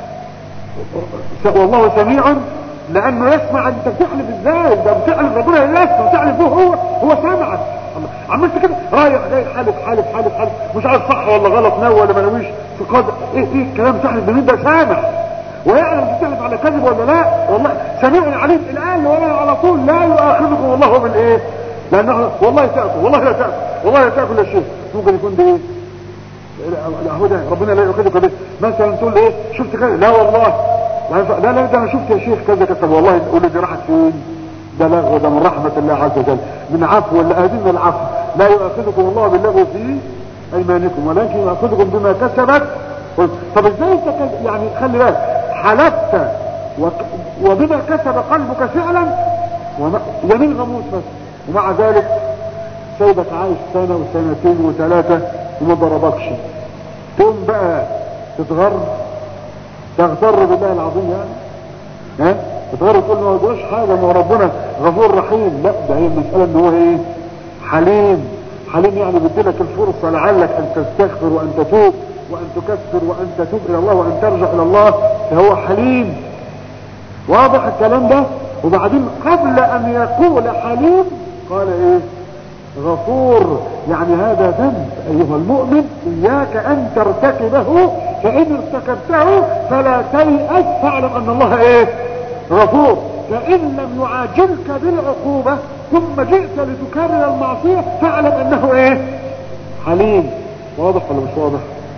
والله سميع لانه يسمع انت بتحلف ازاي ده بتحلف ربنا يسمع بتحلف هو هو هو سامعك عملت كده رايح جاي حالف حالف حالف حالف مش عارف صح ولا غلط ناوي ولا ما ناويش في قدر ايه ايه الكلام تحلف بمين ده سامع ويعلم بتحلف على كذب ولا لا والله سميع عليم الان ولا على طول لا يؤاخذكم الله بالايه لانه والله تاكل والله لا تاكل والله لا تاكل يا شيخ ممكن يكون ده ايه لا هو ده ربنا لا يؤاخذك به مثلا تقول ايه شفت كذا لا والله لا لا ده انا شفت يا شيخ كذا كذا والله تقول لي دي راحت فين ده لغو ده من رحمة الله عز وجل من عفو ولا أهدنا العفو لا يؤاخذكم الله باللغو في أيمانكم ولكن يؤاخذكم بما كسبت طب ازاي انت يعني خلي بالك حلفت وبما كسب قلبك فعلا يمين غموس بس ومع ذلك سيدك عايش سنة وسنتين وثلاثة وما ضربكش تقوم بقى تتغر تغتر بالله العظيم يعني ها تتغر تقول ما هوش حاجة ما ربنا غفور رحيم لا ده هي المسألة ان هو ايه حليم حليم يعني بدلك الفرصة لعلك ان تستغفر وان تتوب وان تكفر وان تتوب الى الله وان ترجع الى الله فهو حليم واضح الكلام ده وبعدين قبل ان يقول حليم قال ايه غفور يعني هذا ذنب ايها المؤمن اياك ان ترتكبه فان ارتكبته فلا تيأس فاعلم ان الله ايه غفور فان لم يعاجلك بالعقوبة ثم جئت لتكرر المعصية فاعلم انه ايه حليم واضح ولا مش واضح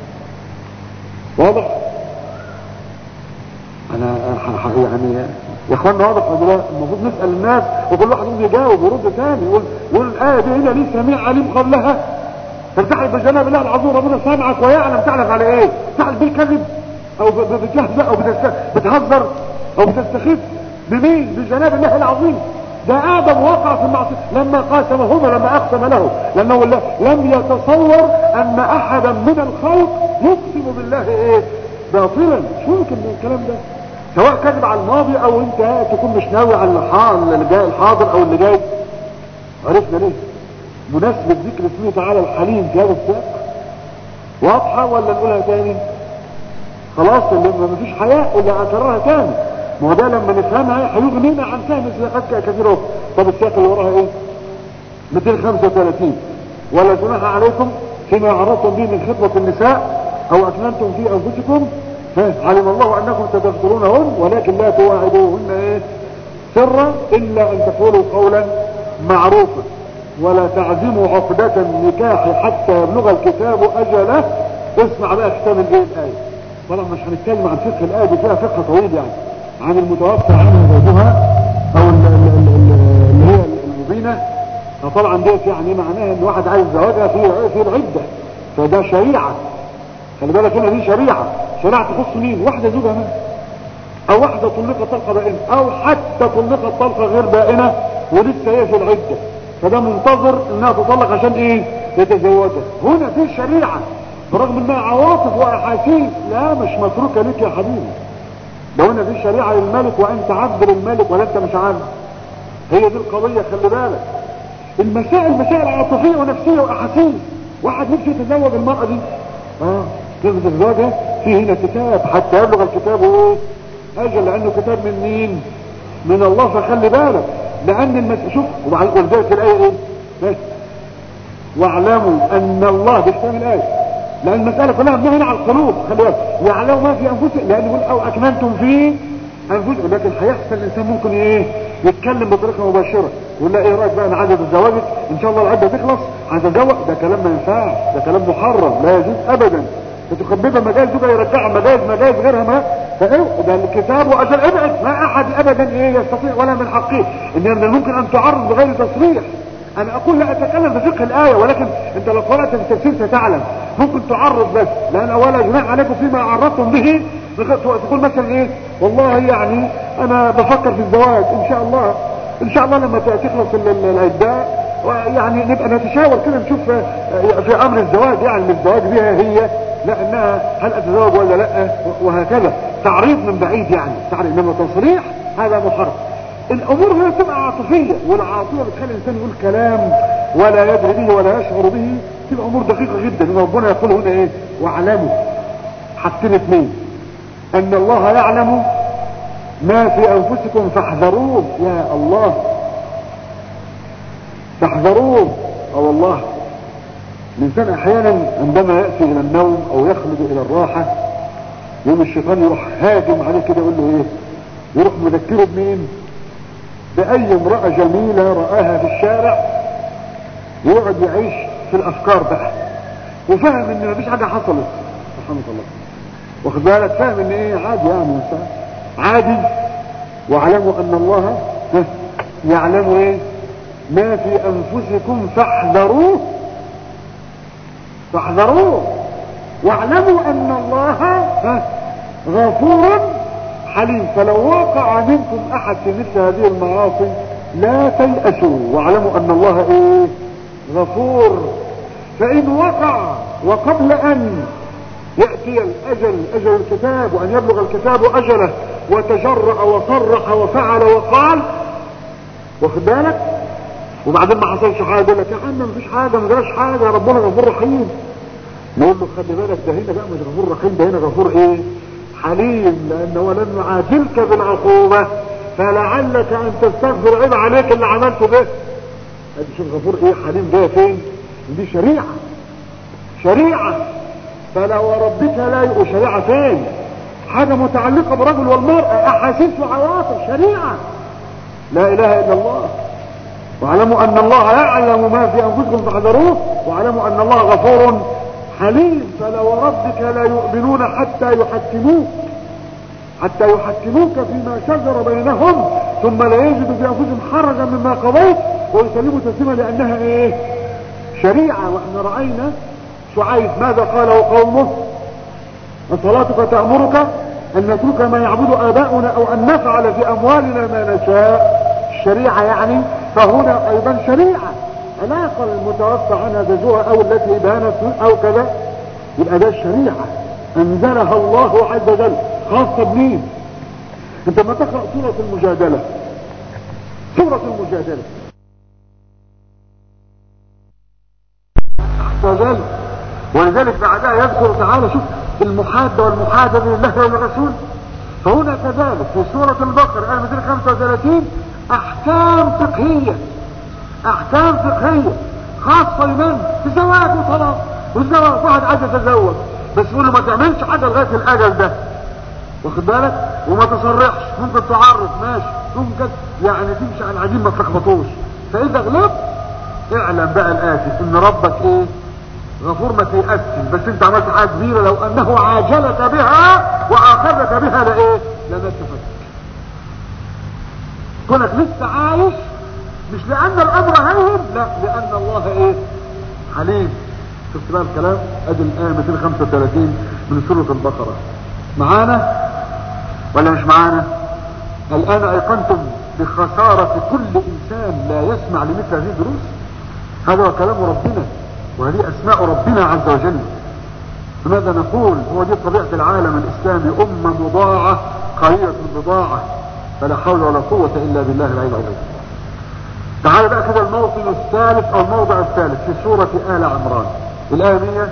واضح انا يعني يا اخوانا واضح ولا لا المفروض نسال الناس وكل واحد يقوم يجاوب ويرد ثاني يقول يقول الايه دي هنا ليه سميع عليم قبلها تلتحق بجناب الله العظيم ربنا سامعك ويعلم تعلم على ايه تعلم بالكذب او بتهزأ او بتهزر او بتستخف بمين بجناب الله العظيم ده ادم وقع في المعصيه لما قاسمهما لما اقسم له لانه لم يتصور ان احدا من الخلق يقسم بالله ايه باطلا مش ممكن الكلام ده سواء كذب على الماضي او انت تكون مش ناوي على اللي جاي الحاضر او اللي جاي عرفنا ليه مناسبة ذكر اسمه تعالى الحليم في هذا السياق واضحة ولا نقولها تاني خلاص اللي ما فيش حياء اللي اكررها تاني ما هو ده لما نفهمها هيغنينا عن فهم سياقات كثيرة طب السياق اللي وراها ايه 235 ولا جناح عليكم فيما عرضتم به من خطبة النساء او اكننتم في انفسكم علم الله انكم تذكرونهن ولكن لا تواعدوهن ايه سرا الا ان تقولوا قولا معروفا ولا تعزموا عقدة النكاح حتى يبلغ الكتاب اجله اسمع بقى كتاب الايه الايه طبعا مش هنتكلم عن فقه الايه دي فيها فقه طويل يعني عن المتوفى عنها زوجها او اللي هي المبينه فطبعا ديت يعني معناها ان واحد عايز زواجها في في العده فده شريعه خلي بالك هنا دي شريعه شريعه تخص مين واحده زوجها مات او واحده طلقت طلقه بائنه او حتى طلقت طلقه غير بائنه ولسه هي في العده فده منتظر انها تطلق عشان ايه يتزوجها هنا في شريعه برغم انها عواطف واحاسيس لا مش متروكه لك يا حبيبي ده هنا في شريعه للملك وانت عبد للملك ولا انت مش عبد هي دي القضيه خلي بالك المسائل مسائل عاطفيه ونفسيه واحاسيس واحد نفسه يتزوج المراه دي اه تثبت الزواج في هنا كتاب حتى يبلغ الكتاب ايه اجل لانه كتاب من مين من الله فخلي بالك لان المس... شوف ولذلك الايه ايه بس واعلموا ان الله بيحتمل الايه لان المساله كلها مبنيه هنا على القلوب خلي بالك يعلموا ما في انفسهم لان يقول او اكمنتم في انفسكم لكن هيحصل الانسان ممكن ايه يتكلم بطريقه مباشره يقول لا ايه رايك بقى انا عايز اتزوجك ان شاء الله العده تخلص هتزوج ده كلام ما ينفعش ده كلام محرم لا يجوز ابدا فتخببها مجاز زوجها يرجعها مجاز مجاز غيرها ما فايه ده الكتاب واجل ابعد ما احد ابدا ايه يستطيع ولا من حقه ان من الممكن ان تعرض بغير تصريح انا اقول لا اتكلم بفقه الايه ولكن انت لو قرات في التفسير ستعلم ممكن تعرض بس لان اولا جناح عليكم فيما عرضتم به تقول مثلا ايه والله يعني انا بفكر في الزواج ان شاء الله ان شاء الله لما تخلص العداء يعني نبقى نتشاور كده نشوف في امر الزواج يعني الزواج بها هي لانها هل اتزوج ولا لا وهكذا تعريض من بعيد يعني تعريض انما تصريح هذا محرم الامور هنا تبقى عاطفيه والعاطفه بتخلي الانسان يقول كلام ولا يدري به ولا يشعر به تبقى امور دقيقه جدا ربنا يقول هنا ايه واعلموا حاجتين اثنين ان الله يعلم ما في انفسكم فاحذروه يا الله فاحذروه او الله الانسان احيانا عندما ياتي الى النوم او يخلد الى الراحه يوم الشيطان يروح هاجم عليه كده يقول له ايه يروح مذكره بمين باي امراه جميله راها في الشارع ويقعد يعيش في الافكار بقى وفهم ان مفيش حاجه حصلت سبحان الله واخد بالك فاهم ان ايه عادي يعني عادي واعلموا ان الله يعلم ايه ما في انفسكم فاحذروه فاحذروه واعلموا ان الله غفور حليم فلو وقع منكم احد في مثل هذه المعاصي لا تيأسوا واعلموا ان الله ايه غفور فان وقع وقبل ان يأتي الأجل أجل الكتاب وأن يبلغ الكتاب أجله وتجرأ وصرح وفعل وقال واخد بالك وبعدين ما حصلش حاجة يقول لك يا عم ما فيش حاجة ما جراش حاجة ربنا غفور رحيم نقول له خلي بالك ده هنا بقى مش غفور رحيم ده هنا غفور ايه حليم لأنه ولن يعاجلك بالعقوبة فلعلك أن تستغفر عيب عليك اللي عملته ده ادي شوف غفور ايه حليم ده فين دي شريعة شريعة فلا وربك لا يبقوا شريعة فين حاجة متعلقة برجل والمرأة احاسيس وعواطف شريعة لا اله الا الله واعلموا ان الله يعلم ما في انفسكم فاحذروه واعلموا ان الله غفور حليم فلا وربك لا يؤمنون حتى يحكموك حتى يحكموك فيما شجر بينهم ثم لا يجدوا في انفسهم حرجا مما قضيت ويسلموا تسليما لانها ايه شريعة واحنا رأينا شعيب ماذا قاله قومه صلاتك تأمرك أن نترك ما يعبد آباؤنا أو أن نفعل في أموالنا ما نشاء الشريعة يعني فهنا أيضا شريعة علاقة المتوفى عنها زوجها أو التي بانت أو كذا يبقى ده الشريعة أنزلها الله عز وجل خاصة بمين أنت ما تقرأ سورة المجادلة سورة المجادلة وجل ولذلك بعدها يذكر تعالى شوف المحادة والمحادة لله وللرسول فهنا كذلك في سورة البقرة آية 235 أحكام فقهية أحكام فقهية خاصة لمن؟ بزواج وطلاق والزواج واحد عايز يتزوج بس يقول له ما تعملش حاجة لغاية الأجل ده واخد بالك وما تصرحش ممكن تعرف ماشي ممكن يعني تمشي على العجين ما تلخبطوش فإذا غلبت اعلم بقى الآتي إن ربك إيه غفور ما تيأسش بس انت عملت حاجة كبيرة لو انه عاجلك بها واخذك بها لايه لنكفك كونك لسه عايش مش لان الامر هين لا لان الله ايه حليم شفت بقى الكلام ادي الايه 235 من سورة البقرة معانا ولا مش معانا الان ايقنتم بخسارة كل انسان لا يسمع لمثل هذه الدروس هذا هو كلام ربنا وهذه اسماء ربنا عز وجل لماذا نقول هو دي طبيعة العالم الاسلامي امة مضاعة قليلة البضاعة فلا حول ولا قوة الا بالله العلي العظيم تعال بقى كده الموطن الثالث او الموضع الثالث في سورة آل عمران الآية 100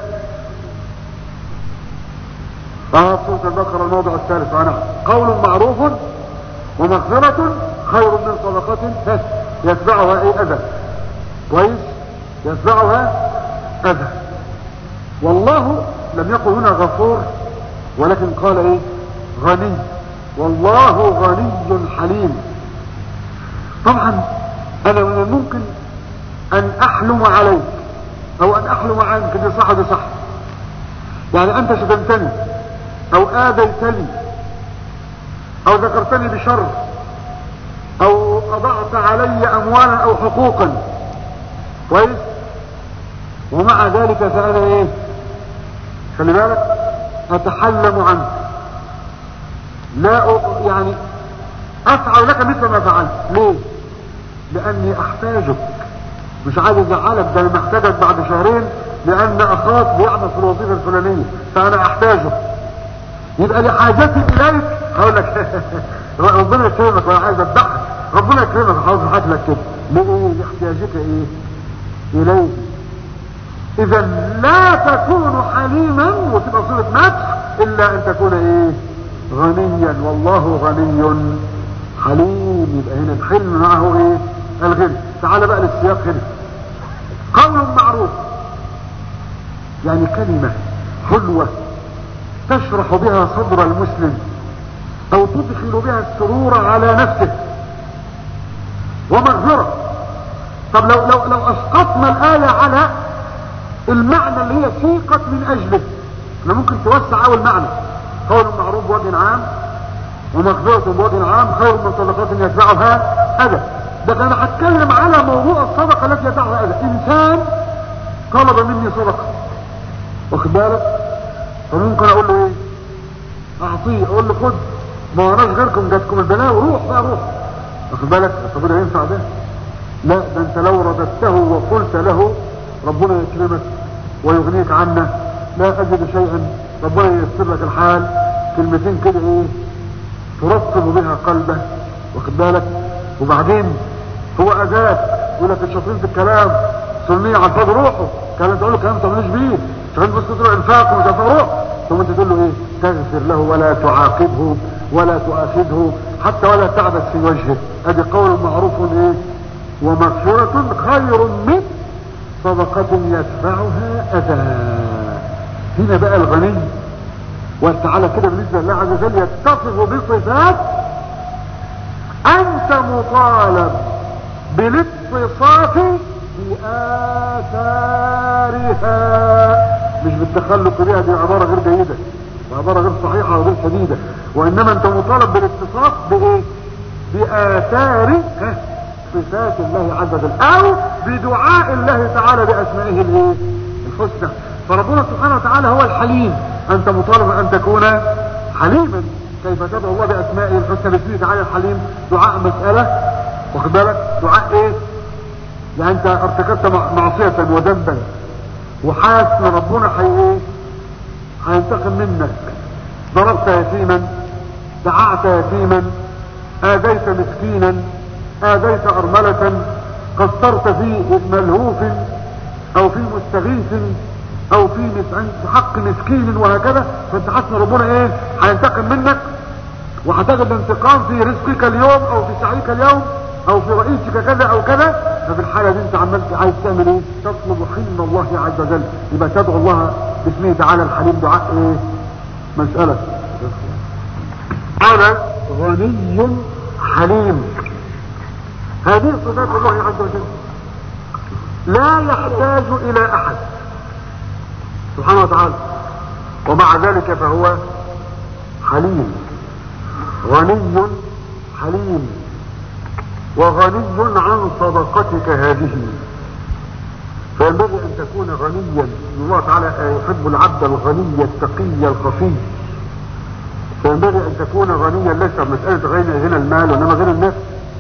اه سورة البقرة الموضع الثالث عنها قول معروف ومغفرة خير من صدقة يتبعها ايه اذى كويس يتبعها اذى والله لم يقل هنا غفور ولكن قال ايه غني والله غني حليم طبعا انا من الممكن ان احلم عليك او ان احلم عنك دي صح دي صح يعني انت شتمتني او اذيتني او ذكرتني بشر او اضعت علي اموالا او حقوقا كويس ومع ذلك فانا ايه خلي بالك اتحلم عنك لا أ... يعني افعل لك مثل ما فعلت ليه لاني احتاجك مش عايز ازعلك ده انا محتاجك بعد شهرين لان اخاك بيعمل في الوظيفه الفلانيه فانا احتاجه يبقى لحاجتي اليك هقول لك ربنا يكرمك وانا عايز اذبحك ربنا يكرمك عاوز اضحك لك كده ليه احتياجك ايه اليه اذا لا تكون حليما وتبقى صورة مدح الا ان تكون ايه غنيا والله غني حليم يبقى هنا الحلم معه ايه الغنى تعال بقى للسياق هنا قول معروف يعني كلمة حلوة تشرح بها صدر المسلم او تدخل بها السرور على نفسه ومغفرة طب لو لو لو اسقطنا الآية على المعنى اللي هي سيقت من اجله احنا ممكن توسع اول معنى قول معروف بوجه عام ومغفرة بوجه عام خير من صدقات يتبعها اذى ده انا هتكلم على موضوع الصدقة التي يتبعها اذى انسان طلب مني صدقة واخد بالك فممكن اقول له ايه اعطيه اقول له خد ما وراناش غيركم جاتكم البلاوي روح بقى روح واخد بالك طب ده ينفع ده لا ده انت لو رددته وقلت له ربنا يكرمك ويغنيك عنا لا اجد شيئا ربنا ييسر لك الحال كلمتين كده ايه ترطب بها قلبه واخد بالك وبعدين هو اذاك يقول لك الشاطرين في الكلام سنية على الفاضي روحه كلام تقول له كلام ما تعملوش بيه شغال بس تروح انفاق ومش عارف روح ثم انت تقول له ايه تغفر له ولا تعاقبه ولا تؤاخذه حتى ولا تعبث في وجهه ادي قول معروف ايه ومغفرة خير من صدقة يتبعها اذى هنا بقى الغني وتعالى كده بالنسبة لله عز وجل يتصف بصفات انت مطالب بالاتصاف بآثارها مش بالتخلق بها دي عبارة غير جيدة وعبارة غير صحيحة وغير سديدة وانما انت مطالب بالاتصاف بايه بآثار صفات الله عز وجل او بدعاء الله تعالى باسمائه الايه الحسنى فربنا سبحانه وتعالى هو الحليم انت مطالب ان تكون حليما كيف تدعو الله باسمائه الحسنى باسمه تعالى الحليم دعاء مسألة واخد بالك دعاء ايه يعني انت ارتكبت معصية وذنبا وحاسس ان ربنا حي ايه هينتقم منك ضربت يتيما دععت يتيما اذيت مسكينا اذيت ارملة قصرت في ملهوف او في مستغيث او في مس- في حق مسكين وهكذا فانت حاسس ان ربنا ايه هينتقم منك وهتجد انتقام في رزقك اليوم او في سعيك اليوم او في رئيسك كذا او كذا ففي الحالة دي انت عمال عايز تعمل ايه تطلب حلم الله عز وجل يبقى تدعو الله باسمه تعالى الحليم دعاء ايه مسألة انا غني حليم هذه صفات الله عز وجل لا يحتاج الى احد سبحانه وتعالى ومع ذلك فهو حليم غني حليم وغني عن صدقتك هذه فينبغي ان تكون غنيا الله تعالى يحب العبد الغني التقي الخفي فينبغي ان تكون غنيا ليس مسألة غنى غنى المال وانما غنى النفس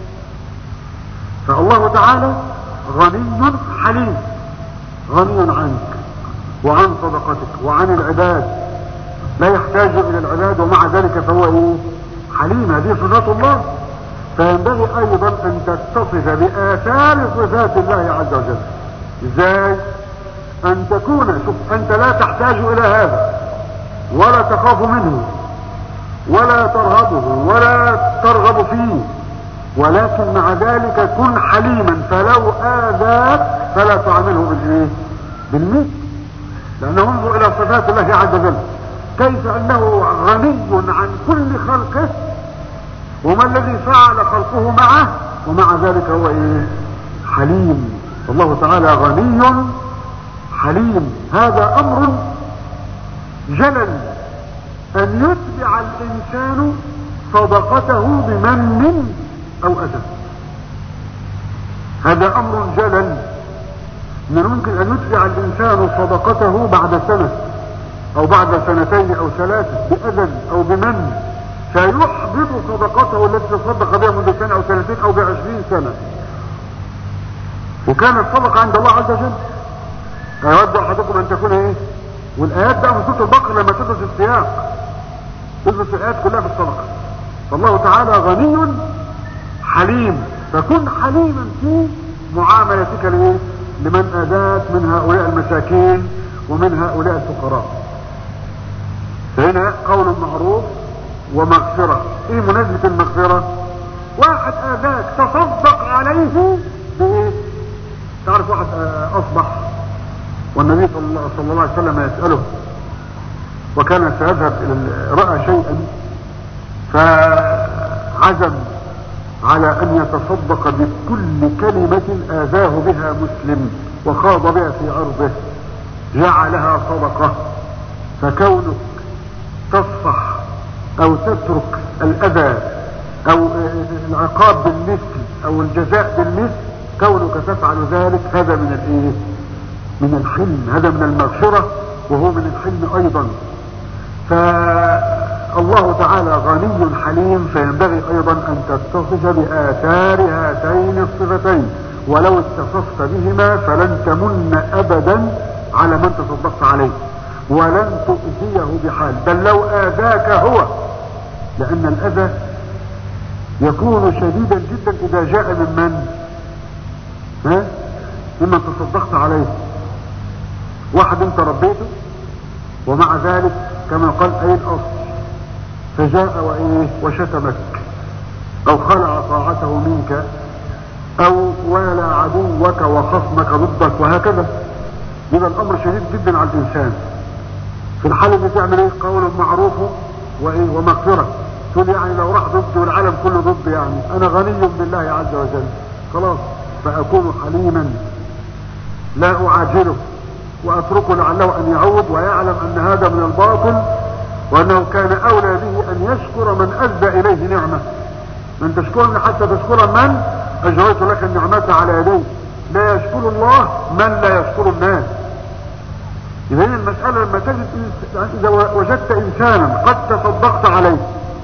فالله تعالى غني حليم غني عنك وعن صدقتك وعن العباد لا يحتاج الى العباد ومع ذلك فهو ايه حليم هذه صفات الله فينبغي ايضا ان تتصف باثار صفات الله عز وجل ازاي ان تكون شوف انت لا تحتاج الى هذا ولا تخاف منه ولا ترهبه ولا ترغب فيه ولكن مع ذلك كن حليما فلو آذاك فلا تعامله بالايه بالمثل لأنه انظر إلى صفات الله عز وجل كيف أنه غني عن كل خلقه وما الذي فعل خلقه معه ومع ذلك هو إيه حليم الله تعالى غني حليم هذا أمر جلل أن يتبع الإنسان صدقته بمن أو أذى هذا أمر جلل من ممكن أن يتبع الإنسان صدقته بعد سنة أو بعد سنتين أو ثلاثة بأذى أو بمن فيحبط صدقته التي تصدق بها منذ سنة أو سنتين أو بعشرين سنة وكانت صدقة عند الله عز وجل أيود أحدكم أن تكون إيه والآيات بقى من سورة البقرة لما تدرس السياق تدرس الآيات كلها في الصدقة فالله تعالى غني حليم فكن حليما في معاملتك لإيه لمن أذاك من هؤلاء المساكين ومن هؤلاء الفقراء فهنا قول معروف ومغفرة ايه مناسبة المغفرة واحد اذاك تصدق عليه بايه تعرف واحد آه، اصبح والنبي صلى الله, صلى الله عليه وسلم يسأله وكان سيذهب الى ال- رأى شيئا فعزم على ان يتصدق بكل كلمة اذاه بها مسلم وخاض بها في عرضه جعلها صدقة فكونك تصفح او تترك الاذى او العقاب بالمثل او الجزاء بالمثل كونك تفعل ذلك هذا من الايه من الحلم هذا من المغفرة وهو من الحلم ايضا فالله تعالى غني حليم فينبغي ايضا ان تتصف باثار هاتين الصفتين ولو اتصفت بهما فلن تمن ابدا على من تصدقت عليه ولن تؤذيه بحال بل لو آذاك هو لأن الأذى يكون شديدا جدا إذا جاء من من ها ممن تصدقت عليه واحد انت ربيته ومع ذلك كما قال أي الأصل فجاء وإيه وشتمك أو خلع طاعته منك أو والى عدوك وخصمك ضدك وهكذا يبقى الأمر شديد جدا على الإنسان في الحالة دي تعمل ايه قول معروف وايه ومغفرة تقول يعني لو راح ضدي والعالم كله ضدي يعني انا غني بالله عز وجل خلاص فاكون حليما لا اعاجله واتركه لعله ان يعود ويعلم ان هذا من الباطل وانه كان اولى به ان يشكر من ادى اليه نعمه من تشكرني حتى تشكر من اجريت لك النعمة على يديك لا يشكر الله من لا يشكر الناس إذا المسألة لما تجد إنس- إذا وجدت إنسانا قد تصدقت عليه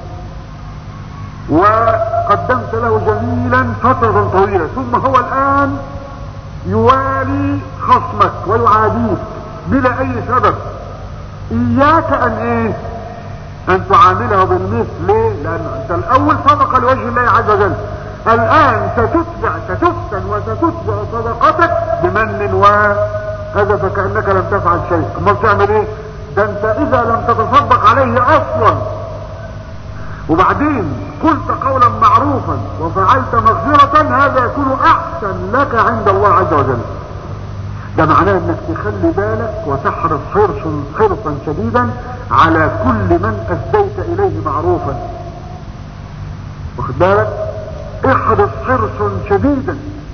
وقدمت له جميلا فترة طويلة ثم هو الآن يوالي خصمك ويعاديك بلا أي سبب إياك أن إيه أن تعامله بالمثل ليه؟ لأن أنت الأول صدق لوجه الله عز وجل الآن ستتبع ستفتن وستتبع صدقتك بمن و هذا فكأنك لم تفعل شيء امال تعمل ايه ده انت اذا لم تتصدق عليه اصلا وبعدين قلت قولا معروفا وفعلت مغفرة هذا يكون احسن لك عند الله عز وجل ده معناه انك تخلي بالك وتحرص حرصا حرصا شديدا على كل من اسديت اليه معروفا واخد بالك احرص حرصا شديدا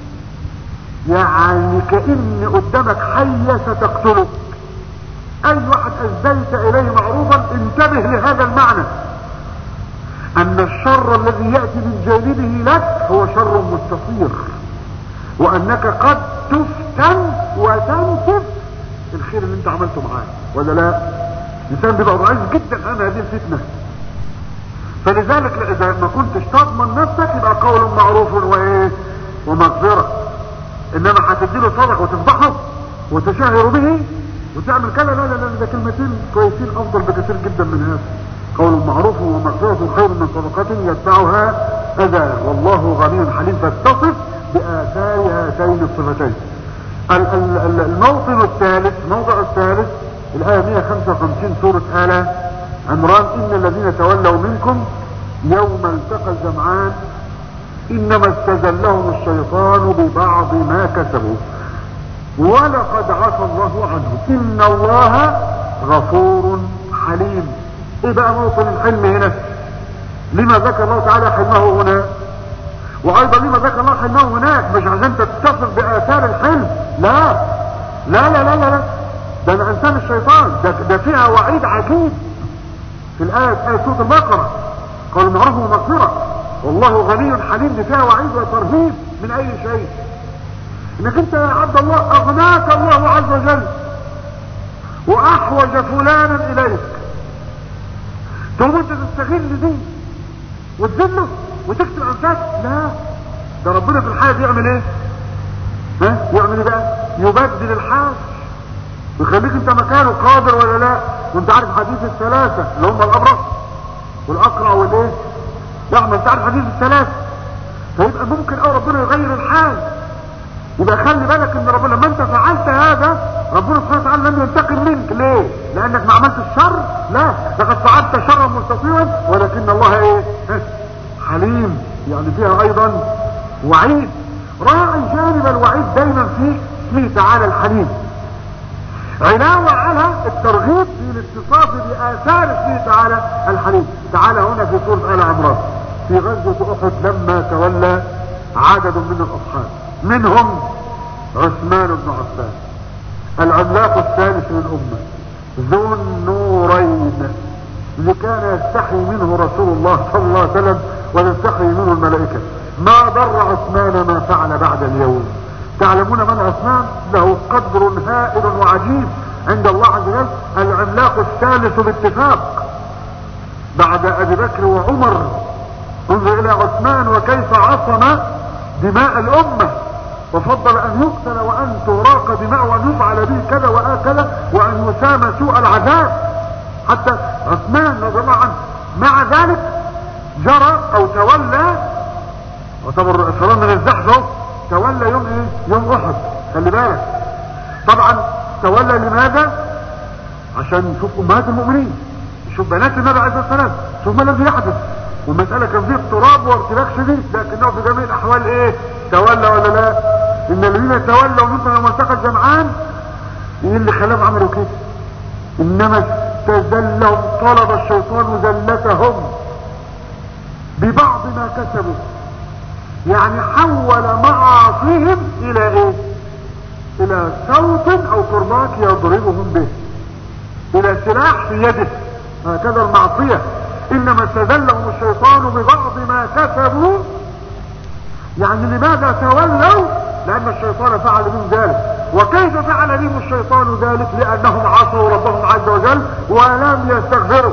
يعني كأن قدامك حية ستقتلك اي واحد اسديت اليه معروفا انتبه لهذا المعنى ان الشر الذي يأتي من جانبه لك هو شر مستطير وانك قد تفتن وتنسف الخير اللي انت عملته معاه ولا لا الانسان بيبقى ضعيف جدا امام هذه الفتنه فلذلك اذا ما كنتش تضمن نفسك يبقى قول معروف وايه ومغفره انما هتديله صدقه وتفضحه وتشهر به وتعمل كذا لا لا لا ده كلمتين كويسين افضل بكثير جدا من هذا قول معروف ومغفرة خير من صدقة يتبعها اذى والله غني حليم فاتصف بآثار هاتين الصفتين الموطن الثالث موضع الثالث الآية 155 سورة آلة عمران إن الذين تولوا منكم يوم التقى الجمعان إنما استزلهم الشيطان ببعض ما كسبوا ولقد عفى الله عنه إن الله غفور حليم إيه بقى موطن الحلم هنا لما ذكر الله تعالى حلمه هنا وايضا لما ذكر الله حلمه هناك مش عشان تتصل باثار الحلم لا لا لا لا لا, لا. ده من انسان الشيطان ده, ده فيها وعيد عجيب في الآية آية سورة البقرة قال معروف ومغفرة والله غني حليم دي فيها وعيد وترهيب من أي شيء إنك أنت يا عبد الله أغناك الله عز وجل وأحوج فلانا إليك ثم أنت تستغل دي وتذله وتكتب أنفاك لا ده ربنا في الحياة يعمل ايه ها يعمل ايه بقى يبدل الحال ويخليك انت مكانه قادر ولا لا وانت عارف حديث الثلاثة اللي هم الابرص والاقرع والايه لا ما انت عارف حديث الثلاثة فيبقى ممكن او ربنا يغير الحال يبقى خلي بالك ان ربنا لما انت فعلت هذا ربنا سبحانه وتعالى لم ينتقم منك ليه لانك ما عملتش الشر لا لقد فعلت شرا مستطيعا ولكن الله ايه حليم يعني فيها ايضا وعيد راعي جانب الوعيد دايما في اسمه تعالى الحليم علاوة على الترغيب في الاتصاف بآثار اسمه تعالى الحليم تعالى هنا في سورة آل عمران في غزوة أحد لما تولى عدد من الأصحاب منهم عثمان بن عفان العملاق الثالث من الأمة ذو النورين اللي كان يستحي منه رسول الله صلى الله عليه وسلم ويستحي منه الملائكة ما ضر عثمان ما فعل بعد اليوم تعلمون من عثمان له قدر هائل وعجيب عند الله عز وجل العملاق الثالث باتفاق بعد ابي بكر وعمر انظر الى عثمان وكيف عصم دماء الامة وفضل ان يقتل وان تراق دماء وان يفعل به كذا وهكذا وان يسام سوء العذاب حتى عثمان رضي الله عنه مع ذلك جرى او تولى وطبعا السلام من الزحف تولى يوم ايه يوم احد خلي بالك طبعا تولى لماذا عشان يشوف امهات المؤمنين يشوف بنات النبي عليه الصلاه والسلام شوف ما الذي يحدث والمسألة كان فيه اضطراب وارتباك شديد لكنه في جميع الاحوال ايه تولى ولا لا ان الذين تولوا منكم يوم التقى الجمعان ايه اللي خلاهم عملوا كده انما استزلهم طلب الشيطان زلتهم ببعض ما كسبوا يعني حول معاصيهم الى ايه الى صوت او كرباك يضربهم به الى سلاح في يده هكذا المعصية انما استذلهم الشيطان ببعض ما كسبوا يعني لماذا تولوا لان الشيطان فعل بهم ذلك وكيف فعل بهم الشيطان ذلك لانهم عصوا ربهم عز وجل ولم يستغفروا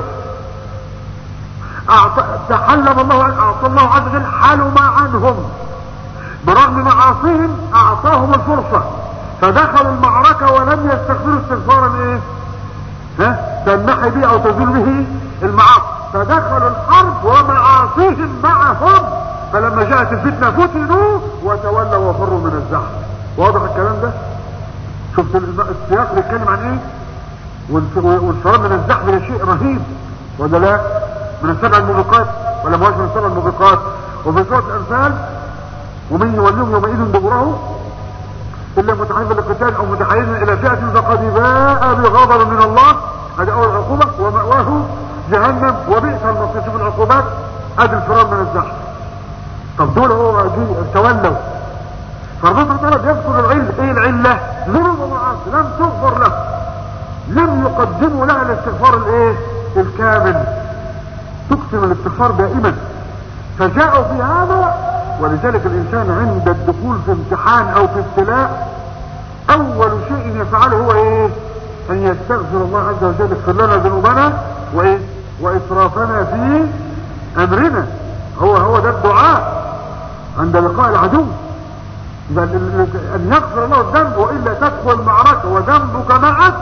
تحلم الله اعطى الله عز وجل حلم عنهم برغم معاصيهم اعطاهم الفرصة فدخلوا المعركة ولم يستغفروا استغفارا ايه ها تنحي به او تزول به المعاصي فدخلوا الحرب ومعاصيهم معهم فلما جاءت الفتنة فتنوا وتولوا وفروا من الزحف واضح الكلام ده شفت السياق بيتكلم عن ايه والفرار من الزحف ده شيء رهيب ولا لا من السبع الموبقات ولا ما من السبع الموبقات وفي سورة الأنفال ومن يوليهم يومئذ دبره إلا متحيزا للقتال أو متحيزا إلى فئة فقد باء بغضب من الله هذه أول عقوبة ومأواه جهنم وبئس المصير شوف العقوبات ادي الفرار من الزحف طب دول هو تولوا فربنا تعالى بيذكر العلة ايه العلة ذنوب ومعاصي لم تغفر له لم يقدموا لها الاستغفار الايه الكامل تقسم الاستغفار دائما فجاءوا في هذا ولذلك الانسان عند الدخول في امتحان او في ابتلاء اول شيء يفعله هو ايه ان يستغفر الله عز وجل يغفر لنا ذنوبنا وايه واسرافنا في امرنا هو هو ده الدعاء عند لقاء العدو بل ان يغفر الله الذنب والا تدخل معركه وذنبك معك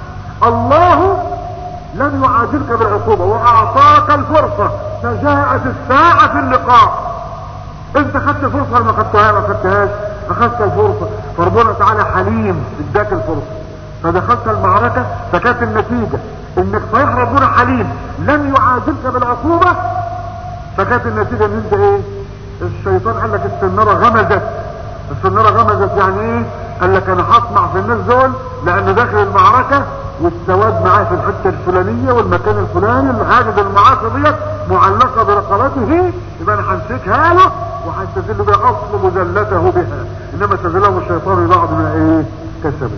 الله لم يعادلك بالعقوبه واعطاك الفرصه فجاءت الساعه في اللقاء انت خدت فرصه ولا ما خدتها ما خدتهاش اخذت الفرصه فربنا تعالى حليم اداك الفرصه فدخلت المعركه فكانت النتيجه انك صحيح ربنا حليم لم يعادلك بالعقوبه فكانت النتيجه ان انت ايه الشيطان قال لك السناره غمزت السناره غمزت يعني ايه قال لك انا هطمع في الناس دول لانه داخل المعركه والسواد معاه في الحته الفلانيه والمكان الفلاني اللي حاجز المعاصي ديت معلقه برقبته يبقى انا همسكها له وهستذل بها اصل مذلته بها انما استذلهم الشيطان بعض ما ايه كسبه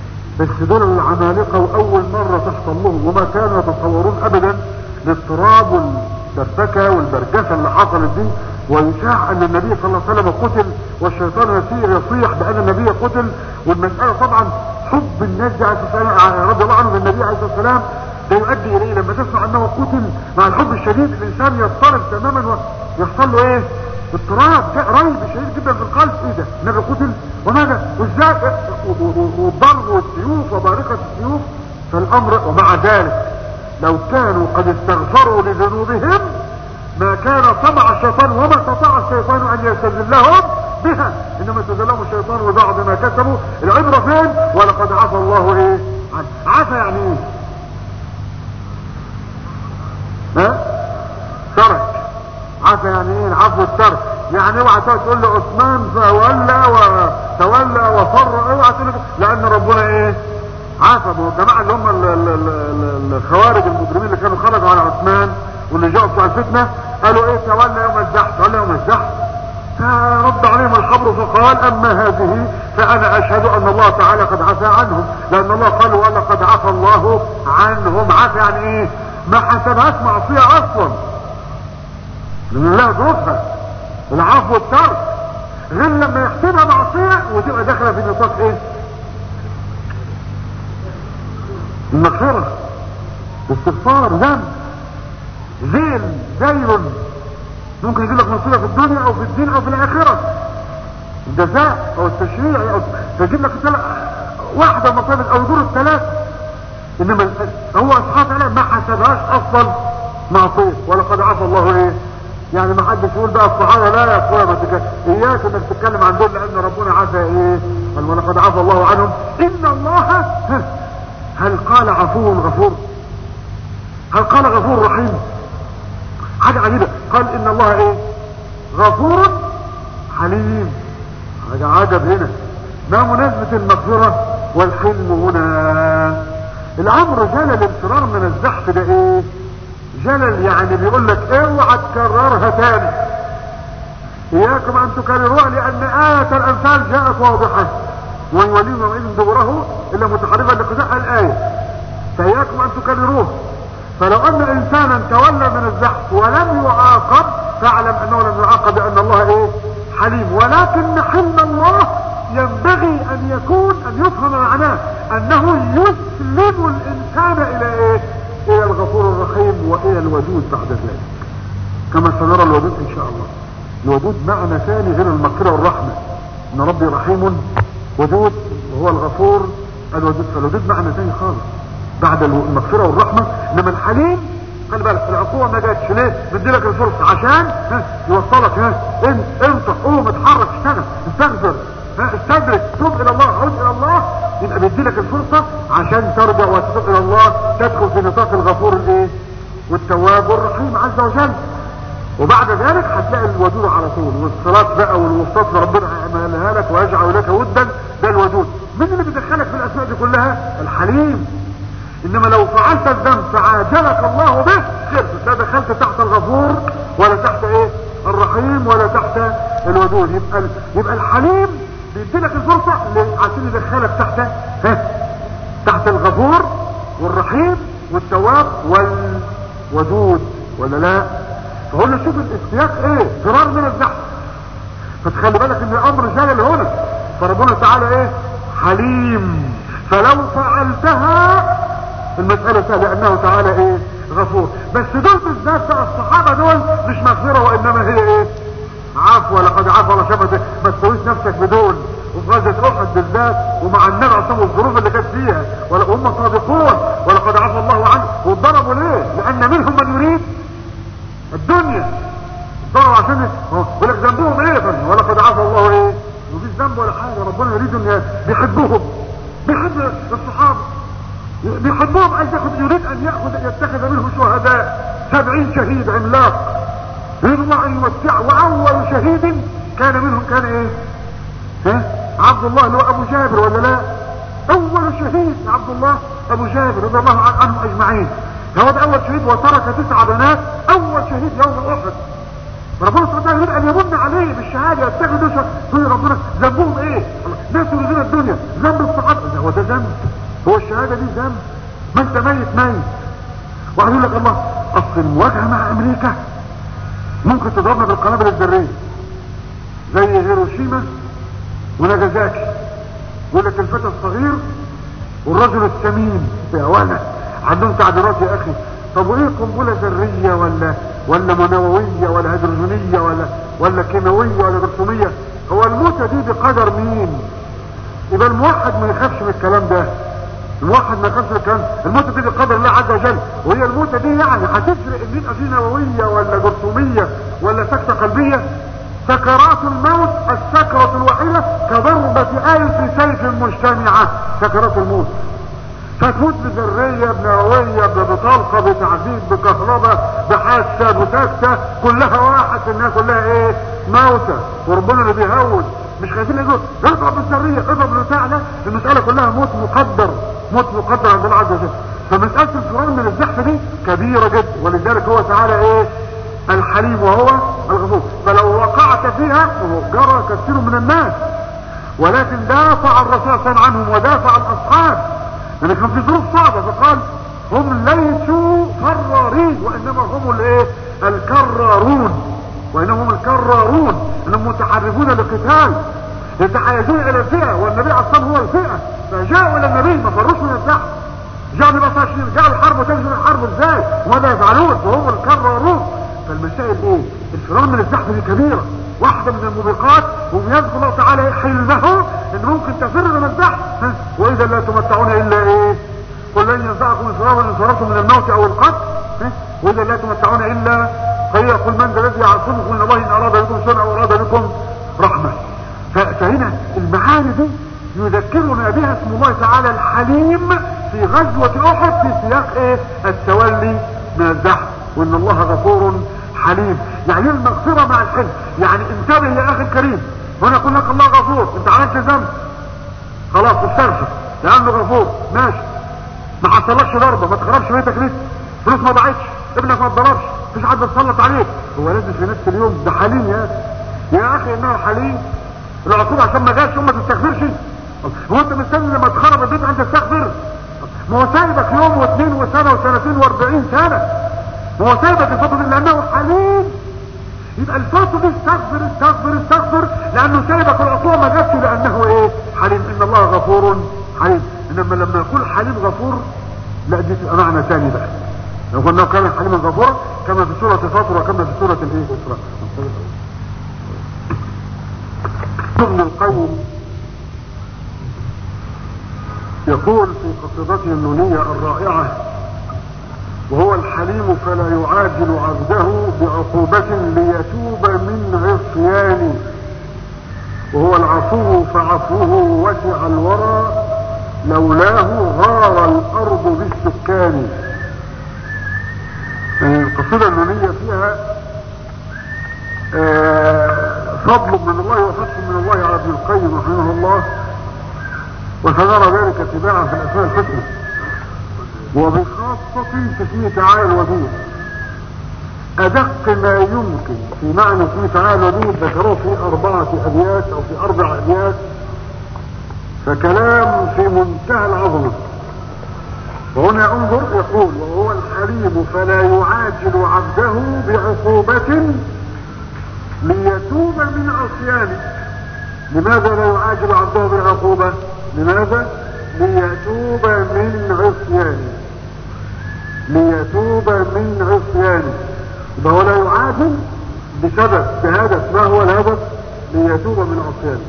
بس دول العمالقه واول مره تحصل لهم وما كانوا يتصورون ابدا الاضطراب والدربكه والبرجسه اللي حصلت دي ويشاع ان النبي صلى الله عليه وسلم قتل والشيطان يسير يصيح بان النبي قتل والمساله طبعا حب الناس دي عليه السلام رضي الله عنه بالنبي عليه الصلاه والسلام ده يؤدي اليه لما تسمع انه قتل مع الحب الشديد الانسان يضطرب تماما ويحصل له ايه؟ اضطراب ريب شديد جدا في القلب ايه ده؟ النبي قتل وماذا؟ وازاي؟ والضرب والسيوف وبارقه السيوف فالامر ومع ذلك لو كانوا قد استغفروا لذنوبهم ما كان طمع الشيطان وما استطاع الشيطان ان يستذلهم بها انما استذلهم الشيطان وبعض ما كسبوا العبرة فين ولقد عفى الله ايه عفى يعني ايه ها ترك عفى يعني ايه العفو الترك يعني اوعى تقول له عثمان تولى وتولى وفر اوعى تقول لان ربنا ايه عفى الجماعه اللي هم الخوارج المجرمين اللي كانوا خرجوا على عثمان واللي جاءوا بتوع الفتنه قالوا ايه تولى يوم الزحف تولى يوم الزحف فرد عليهم الخبر فقال اما هذه فانا اشهد ان الله تعالى قد عفى عنهم لان الله قال ولقد عفى الله عنهم عفى يعني ايه ما حسبهاش معصيه اصلا لان الله ظروفها العفو والترك غير لما يحسبها معصيه وتبقى داخله في نطاق ايه المغفره استغفار ذنب زين زين ممكن يجيب لك مصيبه في الدنيا او في الدين او في الاخره الجزاء او التشريع او تجيب لك واحده مصائب او يدور الثلاث انما هو سبحانه وتعالى ما حسبهاش اصلا معصيه ولقد عفى الله ايه يعني ما حدش يقول بقى الصحابه لا يا اخويا ما تك... اياك انك تتكلم عن دول لان ربنا عفى ايه قال ولقد عفى الله عنهم ان الله هل قال عفو غفور هل قال غفور رحيم حاجة عجيبة قال ان الله ايه غفور حليم حاجة عجب هنا ما مناسبة المغفرة والحلم هنا الامر جلل الفرار من الزحف ده ايه جلل يعني بيقول لك اوعى تكررها تاني اياكم ان تكرروها لان آية الانفال جاءت واضحة وان وليهم يومئذ دبره الا متحرفا لقضاء الايه فاياكم ان تكرروه فلو ان انسانا تولى من الزحف ولم يعاقب فاعلم انه لم يعاقب بان الله ايه حليم ولكن حلم الله ينبغي ان يكون ان يفهم معناه انه يسلم الانسان الى ايه الى الغفور الرحيم والى الودود بعد ذلك كما سنرى الودود ان شاء الله الودود معنى ثاني غير المغفره والرحمه ان ربي رحيم ودود وهو الغفور الودود فالودود معنى ثاني خالص بعد المغفرة والرحمة انما الحليم خلي بالك العقوبة ما جاتش ليه بديلك الفرصة عشان ها يوصلك ها انت انت قوم اتحرك اشتغل استغفر ها استدرك توب الى الله عود الى الله يبقى سياق الغفور الايه والتواب والرحيم عز وجل وبعد ذلك هتلاقي الودود على طول والصلاة بقى والوسطات ربنا هيعملها لك ويجعل لك ودا ده الودود مين اللي بيدخلك في الاسماء دي كلها الحليم انما لو فعلت الذنب فعاجلك الله به خلصت لا دخلت تحت الغفور ولا تحت ايه الرحيم ولا تحت الودود يبقى يبقى الحليم بيدي لك الفرصه عشان يدخلك تحت ها تحت الغفور والرحيم والتواب والودود ولا لا فهو له شوف السياق ايه فرار من الزحف فتخلي بالك ان الامر جلل هنا فربنا تعالى ايه حليم فلو فعلتها المسألة سهلة لأنه تعالى ايه غفور بس دول بالذات الصحابة دول مش مغفرة وإنما هي ايه عفو لقد عفى الله شبته ما تسويش نفسك بدول وفي غزة أحد بالذات ومع النبي عصام الظروف اللي كانت فيها وهم صادقون ولقد عفى الله عنه واتضربوا ليه؟ لأن منهم من يريد الدنيا اتضربوا عشان يقول لك ذنبهم ايه ولقد عفى الله ايه؟ مفيش ذنب ولا حاجة ربنا يريد ان بيحبهم بيحب الصحابة بيحبهم عايز ياخد يريد ان ياخذ يتخذ منهم شهداء سبعين شهيد عملاق يريد الله ان يمتع واول شهيد كان منهم كان ايه ها عبد الله اللي هو ابو جابر ولا لا اول شهيد عبد الله ابو جابر رضي الله عنهم اجمعين هو ده اول شهيد وترك تسع بنات اول شهيد يوم احد ربنا سبحانه وتعالى يريد ان يمن عليه بالشهاده يتخذوا شهداء ربنا ذنبهم ايه ناس يريدون الدنيا ذنب الصحابه هو ده ذنب هو الشهادة دي ذنب ما انت ميت ميت واحد يقول لك الله اصل المواجهة مع امريكا ممكن تضربنا بالقنابل الذرية زي هيروشيما وناجازاكي يقول لك الفتى الصغير والرجل السمين يا ولا عندهم تعبيرات يا اخي طب وايه قنبله ذريه ولا ولا منوويه ولا هيدروجينيه ولا ولا كيماويه ولا جرثوميه هو الموتة دي بقدر مين يبقى الموحد ما يخافش من الكلام ده الواحد ما يخافش من الكلام الموتة دي بقدر الله عز وجل وهي الموتة دي يعني هتفرق ان يبقى في نووية ولا جرثومية ولا سكتة قلبية سكرات الموت السكرة الوحيدة كضربة آية في سيف مجتمعة سكرات الموت فتموت بذرية بنووية بطلقة بتعذيب بكهرباء بحاسة بسكتة كلها واحد الناس كلها ايه موتى وربنا اللي بيهون مش خايفين يقول اضرب بالذرية اضرب بالبتاع ده المسألة كلها موت مقدر موت مقدر عند الله عز وجل فمسألة الفرار من الزحف دي كبيرة جدا ولذلك هو تعالى ايه الحليم وهو الغفور فلو وقعت فيها جرى كثير من الناس ولكن دافع الرسول صلى الله عليه وسلم عنهم ودافع الاصحاب لان كان في ظروف صعبة فقال هم ليسوا فرارين وانما هم الايه الكرارون وانهم هم الكرارون انهم متحرفون للقتال يتحيزون الى الفئة والنبي اصلا هو الفئة فجاءوا الى النبي ما فروش من الزحف جاءوا النبي صلى الله عليه وسلم جاءوا الحرب وتنزل الحرب ازاي وماذا يفعلون فهم الكرارون فالمسائل ايه الفرار من الزحف دي كبيرة واحدة من الموبقات هم يذكر الله تعالى حلمه ان ممكن تفر من الزحف واذا لا تمتعون الا ايه قل لن ينفعكم الفرار ان فررتم من الموت او القتل واذا لا تمتعون الا قيل قل من ذا الذي يعصمكم من الله ان اراد بكم شرا او اراد بكم رحمه فهنا المعاني دي يذكرنا بها اسم الله تعالى الحليم في غزوة احد في سياق ايه التولي من الزحف وان الله غفور حليم يعني المغفرة مع الحلم يعني انتبه يا اخي الكريم هنا يقول لك الله غفور انت عملت ذنب خلاص استغفر لانه غفور ماشي ما حصلكش ضربة ما تخربش بيتك لسه فلوس ما ضاعتش ابنك ما اتضربش مفيش حد اتسلط عليك هو لازم في نفس اليوم ده حليم يا اخي يا اخي انها حليم العقوبة عشان ما جاش وما تستغفرش هو انت مستني لما تخرب البيت انت تستغفر ما هو سايبك يوم واثنين وسنة وسنتين واربعين سنة ما هو سايبك الفترة دي لانه حليم يبقى الفترة دي استغفر استغفر استغفر لانه سايبك العقوبة ما جاتش لانه ايه حليم ان الله غفور حليم انما لما يقول حليم غفور لا دي تبقى معنى ثاني بقى لو قلنا كان حليما غفورا كما في سورة فاطر وكما في سورة الايه اسراء ابن القيم يقول في قصيدته النونية الرائعة وهو الحليم فلا يعاجل عبده بعقوبة ليتوب من عصيان وهو العفو فعفوه وسع الورى لولاه غار الارض بالسكان الله وسنرى ذلك اتباعا في الاسماء الحسنى وبخاصة في اسمه تعالى الودود ادق ما يمكن في معنى اسمه تعالى الودود ذكروه في اربعة ابيات او في اربع ابيات فكلام في منتهى العظمة وهنا انظر يقول وهو الحليم فلا يعاجل عبده بعقوبة ليتوب من عصيانه لماذا لا يعاجل عبده بالعقوبة لماذا ليتوب من عصيانه ليتوب من عصيانه فهو لا يعاجل بسبب بهدف ما هو الهدف ليتوب من عصيانه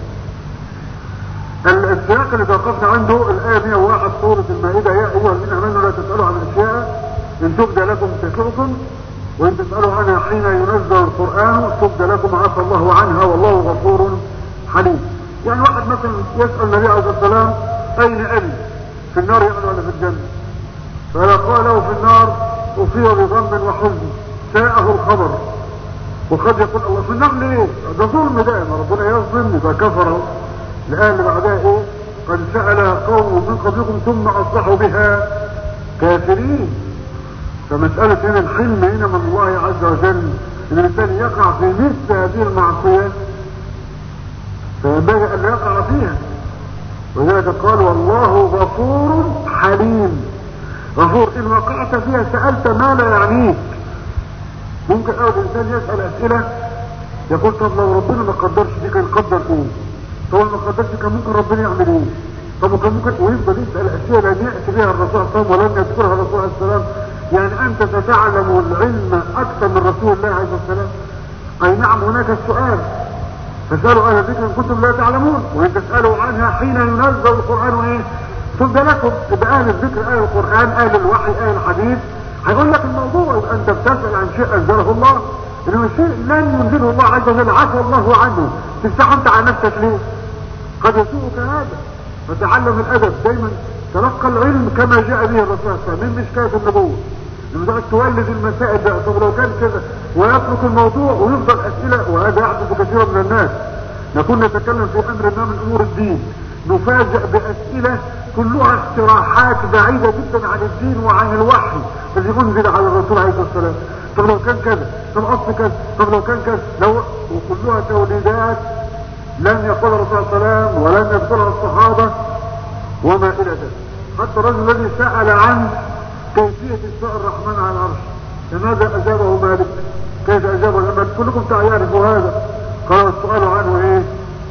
السياق اللي توقفنا عنده الآية 101 سورة المائدة يا أيها الذين آمنوا لا تسألوا عن أشياء إن تبدى لكم تسؤكم وإن تسألوا عنها حين ينزل القرآن تبدى لكم عفى الله عنها والله غفور حليم يعني واحد مثلا يسأل النبي عليه الصلاة والسلام أين أبي في النار يعني ولا في الجنة فلا قال له في النار أصيب بغم وحزن ساءه الخبر وقد يقول الله في النار ليه ده ظلم دائما ربنا يظلم يبقى كفره الآن اللي بعدها ايه قد سأل قوم من قبلكم ثم أصبحوا بها كافرين فمسألة هنا الحلم هنا من الله عز وجل ان الانسان يقع في مثل هذه المعصية فينبغي ان لا يقع فيها ولذلك قال والله غفور حليم غفور ان وقعت فيها سألت ما لا يعنيك ممكن اول انسان يسأل اسئلة يقول طب لو ربنا ما قدرش دي كان قدر ايه طب ما قدرش كان ممكن ربنا يعمل ايه طب كان ممكن ويفضل يسأل اسئلة لم يأتي بها الرسول صلى الله عليه وسلم ولم يذكرها الرسول عليه السلام يعني انت تتعلم العلم اكثر من رسول الله عليه السلام اي نعم هناك السؤال فسألوا اهل الذكر ان كنتم لا تعلمون وان تسألوا عنها حين ينزل القرآن ايه تبدأ لكم يبقى اهل الذكر اهل القرآن اهل الوحي اهل الحديث هيقول لك الموضوع يبقى انت بتسأل عن شيء انزله الله انه شيء لن ينزله الله عز وجل عفى الله عنه تفتح انت على نفسك ليه قد يسوءك هذا فتعلم الادب دايما تلقى العلم كما جاء به الرسول صلى الله عليه وسلم من مشكاة النبوة لما تولد المسائل ده طب لو كان كذا ويترك الموضوع ويفضل اسئلة وهذا يحدث كثيرا من الناس نكون نتكلم في امر ما من امور الدين نفاجأ باسئلة كلها اقتراحات بعيدة جدا عن الدين وعن الوحي الذي انزل على الرسول عليه الصلاة والسلام طب لو كان كذا طب اصل كذا طب لو كان كذا لو وكلها توليدات لم يقولها الرسول صلى الله عليه وسلم ولم يذكرها الصحابة وما الى ذلك حتى الرجل الذي سأل عن كيفية استواء الرحمن على العرش لماذا اجابه مالك كيف اجابه مالك كلكم تعرفوا هذا قال السؤال عنه ايه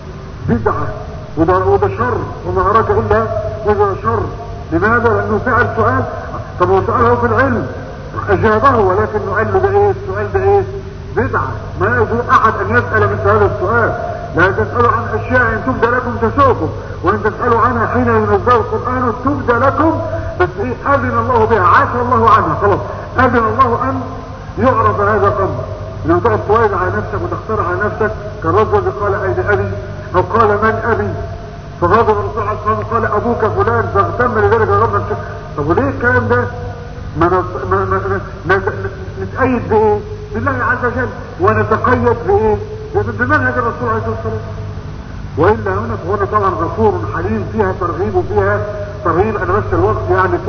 بدعة وده, وده شر وما اراك الا وده شر لماذا لانه سأل سؤال طب هو سأله في العلم اجابه ولكن قال له ده ايه السؤال ده ايه بدعة ما يجوز احد ان يسأل مثل هذا السؤال لا تسألوا عن اشياء ان تبدى لكم تسوكم وان تسألوا عنها حين ينزل القرآن تبدى لكم بس ايه اذن الله بها عاشى الله عنها خلاص اذن الله ان يعرف هذا الامر لو تقعد توالد على نفسك وتختار على نفسك كالرجل اللي قال اين ابي او قال من ابي فغضب الرسول عليه الصلاه والسلام قال ابوك فلان فاغتم لذلك غضب طب وليه الكلام ده ما ما ما ما نتأيد بايه بالله عز وجل ونتقيد بايه بمنهج الرسول عليه الصلاه والسلام والا هنا فهنا طبعا غفور حليم فيها ترغيب وفيها ترغيب انا بس الوقت يعني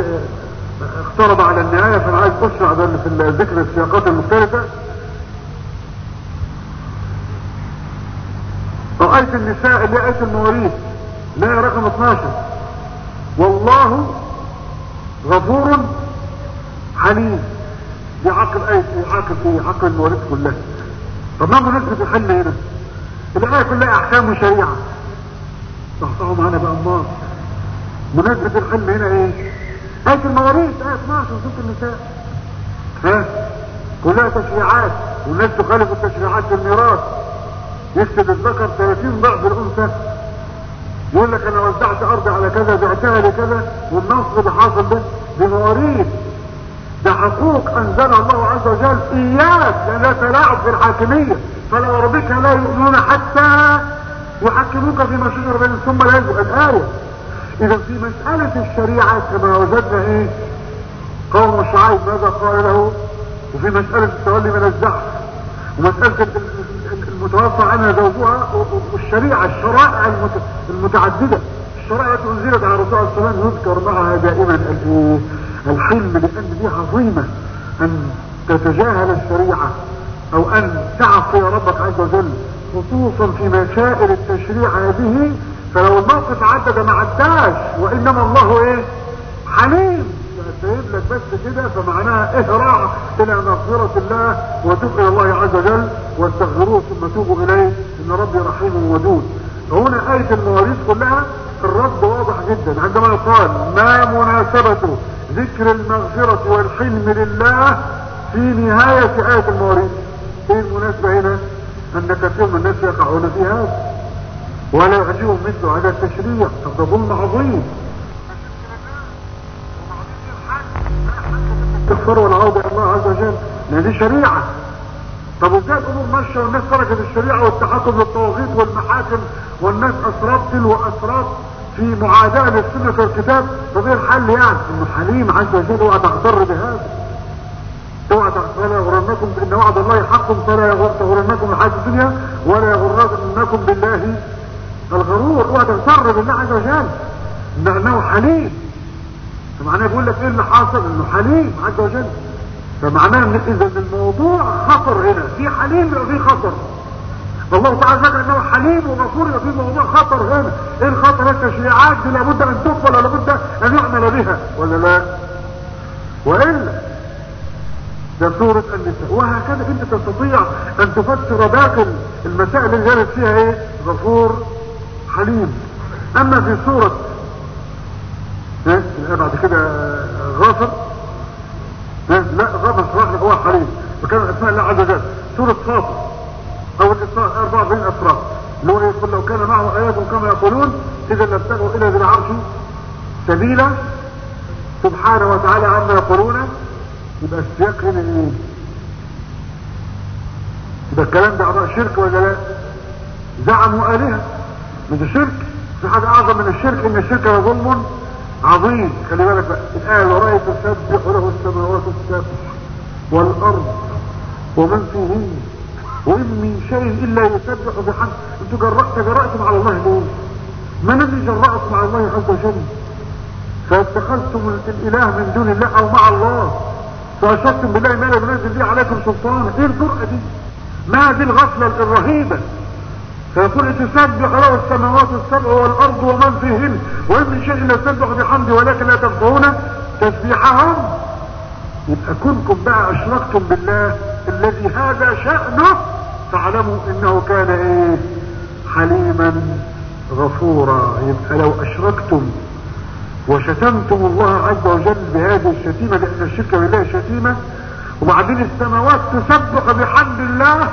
اقترب على النهايه فانا عايز اشرح في الذكر السياقات المختلفه او آية النساء اللي آية المواريث لا رقم 12 والله غفور حليم دي عقل آية عقل ايه عقل المواريث كلها طب ما مناسبة الحل هنا الآية كلها أحكام وشريعة تحطها معانا بقى أمار مناسبة الحل هنا ايه آية المواريث آية 12 سورة النساء ها كلها تشريعات والناس تخالف التشريعات في الميراث يكتب الذكر 30 ضعف الانثى يقول لك انا وزعت ارض على كذا بعتها لكذا والنصر اللي حاصل ده بمواريث ده حقوق انزلها الله عز وجل اياك لان لا تلاعب في الحاكميه فلا وربك لا يؤمنون حتى يحكموك فيما شجر بينهم ثم لا يجوا الايه اذا في مساله الشريعه كما وجدنا ايه قوم شعيب ماذا قال له وفي مساله التولي من الزحف ومساله المتوفى عنها زوجها والشريعة الشرائع المت- المتعددة الشرائع التي انزلت على الرسول صلى الله عليه وسلم يذكر معها دائما ال- الحلم لان دي عظيمة ان تتجاهل الشريعة او ان تعصي ربك عز وجل خصوصا في مسائل التشريع هذه فلو الموقف عدى ده ما عداش وانما الله ايه حليم سايب لك بس كده فمعناها اهراع الى مغفرة الله وتوب الى الله عز وجل واستغفروه ثم توبوا اليه ان ربي رحيم ودود هنا آية المواريث كلها الرد واضح جدا عندما يقال ما مناسبة ذكر المغفرة والحلم لله في نهاية آية المواريث ايه المناسبة هنا ان كثير من الناس يقعون في هذا ولا يعجبهم مثل هذا التشريع طب ده ظلم عظيم الكفار والعودة الى الله عز وجل لان دي شريعة طب وازاي الامور ماشيه والناس تركت الشريعه والتحكم للطواغيت والمحاكم والناس اسراب تلو اسراب في معاداه للسنه والكتاب طب ايه الحل يعني؟ انه حليم عز وجل اوعى تغتر بهذا اوعى تغتر ولا يغرنكم ان وعد الله حق فلا يغر- تغرنكم الحياه الدنيا ولا يغرنكم بالله الغرور اوعى تغتر بالله عز وجل لانه حليم فمعناه بيقول لك ايه اللي حاصل انه حليم عز وجل فمعناه ان اذا الموضوع خطر هنا في حليم يبقى في خطر الله تعالى ذكر انه حليم وغفور يبقى في موضوع خطر هنا ايه الخطر التشريعات دي لابد ان تقبل ولا بد ان يعمل بها ولا لا والا ده سورة النساء وهكذا انت تستطيع ان تفسر باقي المسائل اللي جالت فيها ايه غفور حليم اما في سورة ها الآية بعد كده غافر ها لا غافر صراحة هو حليم وكان اسماء الله عز وجل سورة فاطر او الاسراء 44 اسراء اللي هو يقول لو كان معه ايات كما يقولون اذا لابتغوا الى ذي العرش سبيلا سبحانه وتعالى عما يقولون يبقى السياق هنا ايه يبقى الكلام ده اعضاء شرك ولا لا زعموا الهه مش شرك في حاجه اعظم من الشرك ان الشرك ظلم عظيم خلي بالك بقى الايه اللي ورايا تسبح له السماوات السبع والارض ومن فيهن وان من شيء الا يسبح بحمد انتوا جرأت تجرأتم على الله ليه من الذي جرأكم على الله عز وجل فاتخذتم الاله من دون الله او مع الله فاشركتم بالله ما لا ينزل به عليكم سلطانا ايه الجرأة دي ما هذه الغفلة الرهيبة فيقول تسبح له السماوات السبع والارض ومن فيهن وان من شيء لا يسبح بحمده ولكن لا تفقهون تسبيحهم يبقى كنكم بقى اشركتم بالله الذي هذا شأنه فاعلموا انه كان ايه حليما غفورا يبقى لو اشركتم وشتمتم الله عز وجل بهذه الشتيمة لان الشرك بالله شتيمة وبعدين السماوات تسبح بحمد الله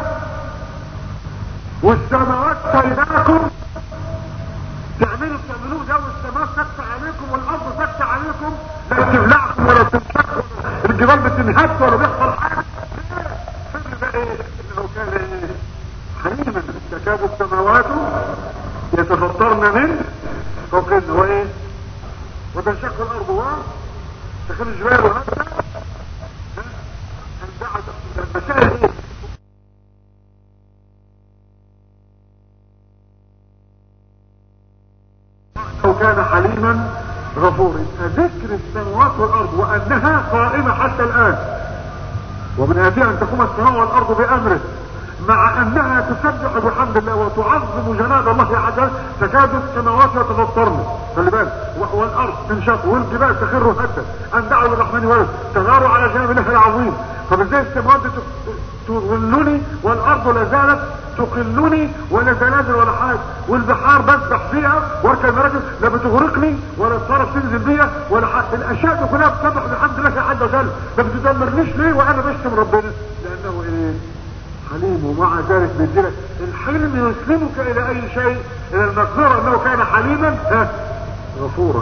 والسماوات سايباكم تعملوا تعملوه جو السماء سكت عليكم والارض سكت عليكم لا تبلعكم ولا تنشق ولا الجبال بتنهد ولا بيحصل حاجه سر ده ايه انه كان ايه حليما تكاد السماوات يتفطرن من فوقنا وايه وتنشق الارض وتخرج الجبال وهذا المسائل ايه لو كان حليما غفورا ذكر السماوات والارض وانها قائمة حتى الان ومن هذه ان تقوم السماء والارض بامره مع انها تسبح بحمد الله وتعظم جناب الله عز وجل تكاد السماوات يتفطرن خلي بالك والارض تنشق والجبال تخر هدا ان دعوا للرحمن ولد تغاروا على جانب الله العظيم طب ازاي السماوات دي تظلني والارض لا زالت تقلني ولا زلازل ولا حاجه والبحار بسبح فيها واركب المراكب لا بتغرقني ولا الصرف تنزل بيا ولا حاجه الاشياء دي كلها بتسبح بحمد الله عز وجل ما بتدمرنيش ليه وانا بشتم ربنا لانه ايه حليم ومع ذلك بيديلك الحلم يسلمك الى اي شيء الى المغفرة انه كان حليما ها غفورا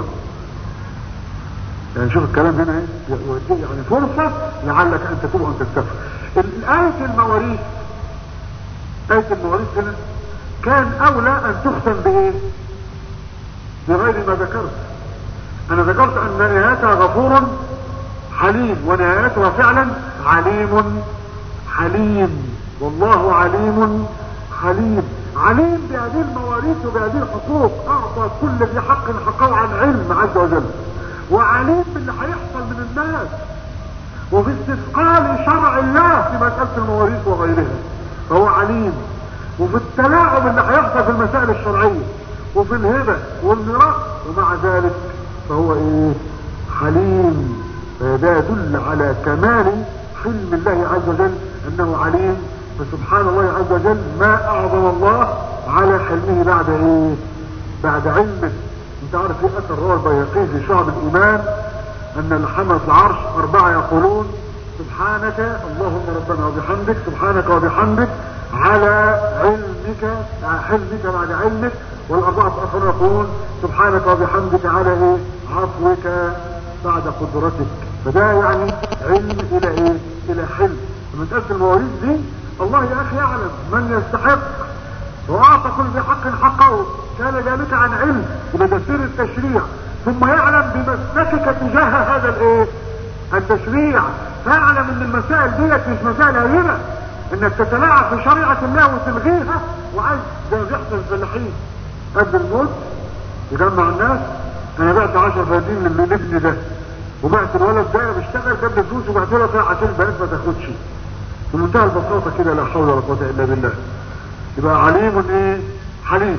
يعني شوف الكلام هنا ايه يعني فرصة لعلك ان تتوب وان تستغفر الآية المواريث آية المواريث هنا كان اولى ان تختم بايه بغير ما ذكرت انا ذكرت ان نهايتها غفور حليم ونهايتها فعلا عليم حليم والله عليم حليم عليم بهذه المواريث وبهذه الحقوق اعطى كل ذي حق حقه عن علم عز وجل وعليم باللي هيحصل من الناس وفي استثقال شرع الله في مسألة المواريث وغيرها فهو عليم وفي التلاعب اللي هيحصل في المسائل الشرعية وفي الهبة والميراث ومع ذلك فهو ايه حليم فده يدل على كمال حلم الله عز وجل انه عليم فسبحان الله عز وجل ما اعظم الله على حلمه بعد ايه بعد علمه انت عارف ايه اثر رواه البيهقي في شعب الايمان ان حملة العرش اربعة يقولون سبحانك اللهم ربنا وبحمدك سبحانك وبحمدك على علمك حلمك بعد علمك والاربعة الاخرون يقولون سبحانك وبحمدك على ايه عفوك بعد قدرتك فده يعني علم الى ايه الى حلم مسألة المواريث دي الله يا اخي يعلم من يستحق واعطى كل ذي حق حقه كان ذلك عن علم يبقى ده سر التشريع ثم يعلم بمسلكك تجاه هذا الايه التشريع فاعلم ان المسائل ديت مش مسائل هينه انك تتلاعب في شريعه الله وتلغيها وعايز زي ما بيحصل الفلاحين قبل الموت يجمع الناس انا بعت 10 فدين لابني ده وبعت الولد ده بيشتغل جاب لي فلوس وبعت له فيها عشان البنات ما تاخدش بمنتهى البساطه كده لا حول ولا قوه الا بالله يبقى عليم ايه حليم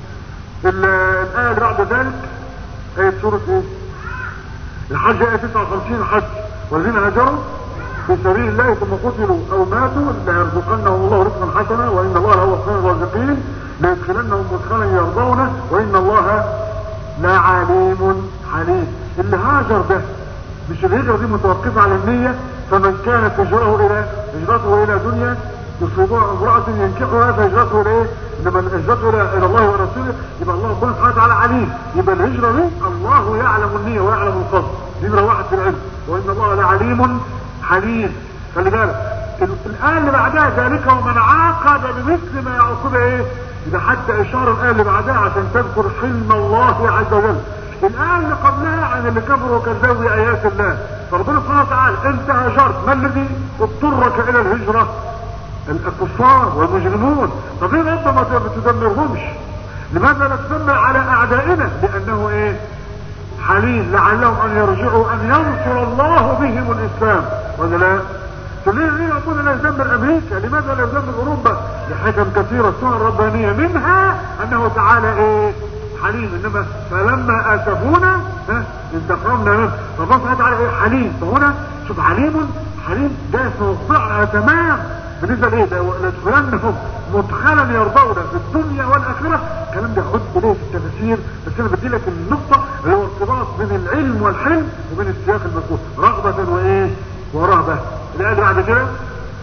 الايه اللي بعد ذلك آية سورة ايه الحج آية 59 الحج والذين هاجروا في سبيل الله ثم قتلوا او ماتوا ليرزقنهم الله رزقا حسنا وان الله لهو خير الرازقين ليدخلنهم مدخلا يرضونه وان الله لعليم حليم اللي هاجر ده مش الهجرة دي متوقفة على النية فمن كانت هجرته الى هجرته الى دنيا يصيبها امرأة ينكحها فهجرته الى ايه؟ انما هجرته الى الى الله ورسوله يبقى الله سبحانه وتعالى عليم يبقى الهجرة دي الله يعلم النية ويعلم القصد نمرة واحد في العلم وان الله لعليم حليم خلي بالك الآية اللي بعدها ذلك ومن عاقب بمثل ما يعقب ايه؟ يبقى حتى اشارة الآية اللي بعدها عشان تذكر حلم الله عز وجل الآية اللي قبلها عن اللي كفروا وكذبوا بآيات الله فربنا سبحانه وتعالى انت هاجرت ما الذي اضطرك الى الهجرة الكفار والمجرمون طب ليه انت ما تدمرهمش لماذا لا تدمر على اعدائنا لانه ايه حليم لعلهم ان يرجعوا ان ينصر الله بهم الاسلام ولا لا فليه ليه يقول لا يدمر امريكا لماذا لا يدمر اوروبا لحكم كثيرة سنن ربانية منها انه تعالى ايه حليم انما فلما اسفونا ها انتقمنا منه فالله تعالى ايه حليم فهنا شوف حليم حليم ده موضعها تمام بالنسبه لايه لادخلنهم مدخلا يرضون في الدنيا والاخره الكلام ده خد اليه في التفاسير بس انا بدي لك النقطه اللي هو ارتباط بين العلم والحلم وبين السياق المذكور رغبه وايه ورهبه الايه اللي بعد كده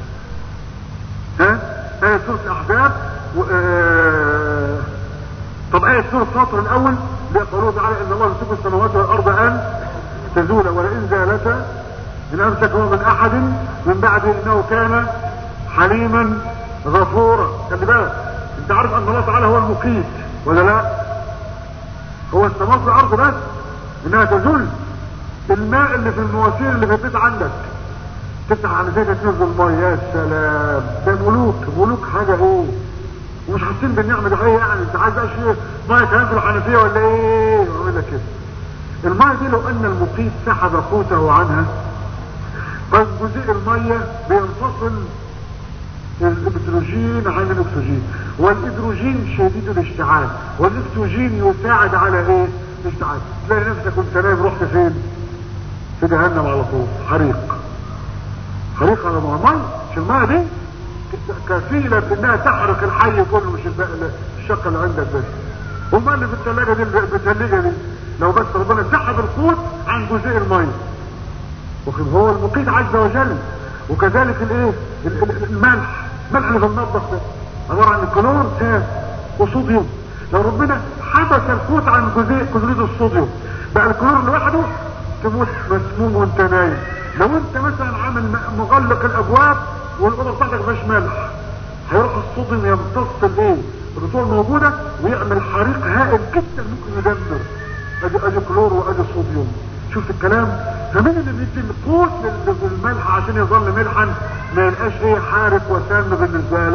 ها ايه سوره الاحزاب و... آه... طب ايه سوره السطر الاول اللي قوله تعالى ان الله يمسك السماوات والارض ان تزول ولئن زالتا من امسكه من احد من بعد انه كان حليما غفورا خلي بالك انت عارف ان الله تعالى هو المقيت ولا لا هو السماوات والارض بس انها تزول الماء اللي في المواسير اللي في البيت عندك تفتح على زي تنزل الماء يا سلام ده ملوك ملوك حاجه ايه ومش حاسين بالنعمه دي ايه يعني انت عايز اشياء ميه كمان في الحنفيه ولا ايه اعمل لك كده الميه دي لو ان المقيت سحب قوته عنها فجزيء الميه بينفصل الهيدروجين عن الاكسجين والهيدروجين شديد الاشتعال والاكسجين يساعد على ايه الاشتعال تلاقي نفسك وانت نايم رحت فين في جهنم على طول حريق حريق على ميه مش الميه دي كفيلة انها تحرق الحي كله مش الشقة اللي عندك بس والماء اللي في الثلاجة دي الثلاجة دي لو بس ربنا سحب القوت عن جزيء المية وخذ هو المقيت عز وجل وكذلك الايه الملح ملح اللي في المطبخ ده عبارة عن كلور سام وصوديوم لو ربنا حبس القوت عن جزيء كلوريد الصوديوم بقى الكلور لوحده تموت مسموم وانت نايم لو انت مثلا عامل مغلق الابواب والاوضه بتاعتك مفيهاش ملح هيروح الصوديوم يمتص الايه الرطوبه الموجوده ويعمل حريق هائل جدا ممكن يدمر ادي ادي كلور وادي صوديوم شفت الكلام فمين اللي بيدي القوت للملح عشان يظل ملحا ما يبقاش ايه حارق وسام بالنسبه لك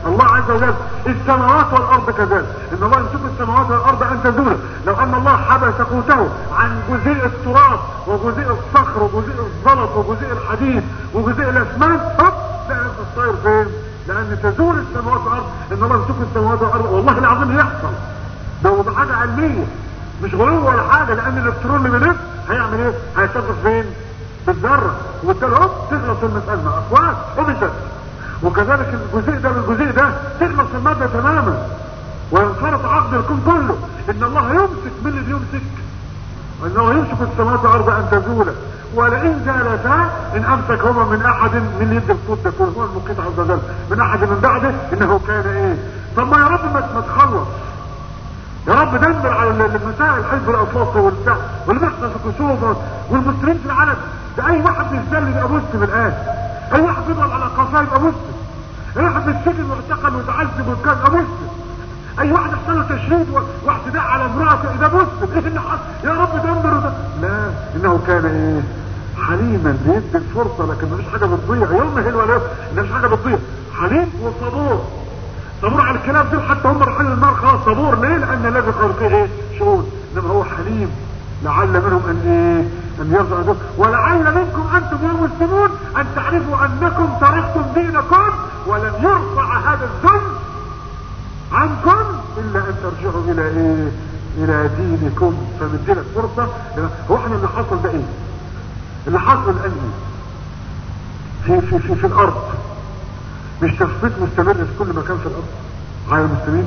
الله عز وجل السماوات والارض كذلك ان الله يمسك السماوات والارض ان تزولا لو ان الله حبس قوته عن جزيء التراب وجزيء الصخر وجزيء الزلط وجزيء الحديد وجزيء الاسمنت هوب لا الطير فين لان تزول السماوات والارض ان الله يمسك السماوات والارض والله العظيم يحصل ده ده حاجه علميه مش غلو ولا حاجه لان الالكترون اللي بيلف هيعمل ايه هيتفق فين بالذره وبالتالي هوب تخلص المساله اقوال وبالذات وكذلك الجزء ده بالجزء ده تخلص المادة تماما وينفرط عقد الكون كله ان الله يمسك من اللي بيمسك انه يمسك السماوات والارض ان تزولا ولئن زالتا ان امسكهما من احد من يد الصوت ده كله هو المقيت عز وجل من احد من بعده انه كان ايه طب ما يا رب ما تخلص يا رب دمر على المسائل حزب الاطلاق والبتاع واللي بيحصل في كسوف والمسلمين في العالم ده اي واحد بيزدل يبقى مسلم الان اي واحد بيضرب على قفاه يبقى مسلم اي واحد بالسجن واعتقل وتعذب وكان يبقى مسلم اي واحد يحصل له تشريد واعتداء على امرأته يبقى مسلم ايه اللي حصل يا رب دمر ده لا انه كان ايه حليما بيدي الفرصة لكن مفيش حاجة بتضيع يمهل ولا مفيش حاجة بتضيع حليم وصبور صبور على الكلام دول حتى هم رايحين النار خلاص صبور ليه لان الذي خلقه ايه شهود انما هو حليم لعل منهم ان ايه ان يرضى ذلك ولعل منكم انتم يا مسلمون ان تعرفوا انكم تركتم دينكم ولم يرفع هذا الذنب عنكم الا ان ترجعوا الى ايه الى دينكم فمديلك فرصة هو احنا اللي حصل ده ايه اللي حصل الان في في في, في الارض مش تخطيط مستمر في كل مكان في الارض على المسلمين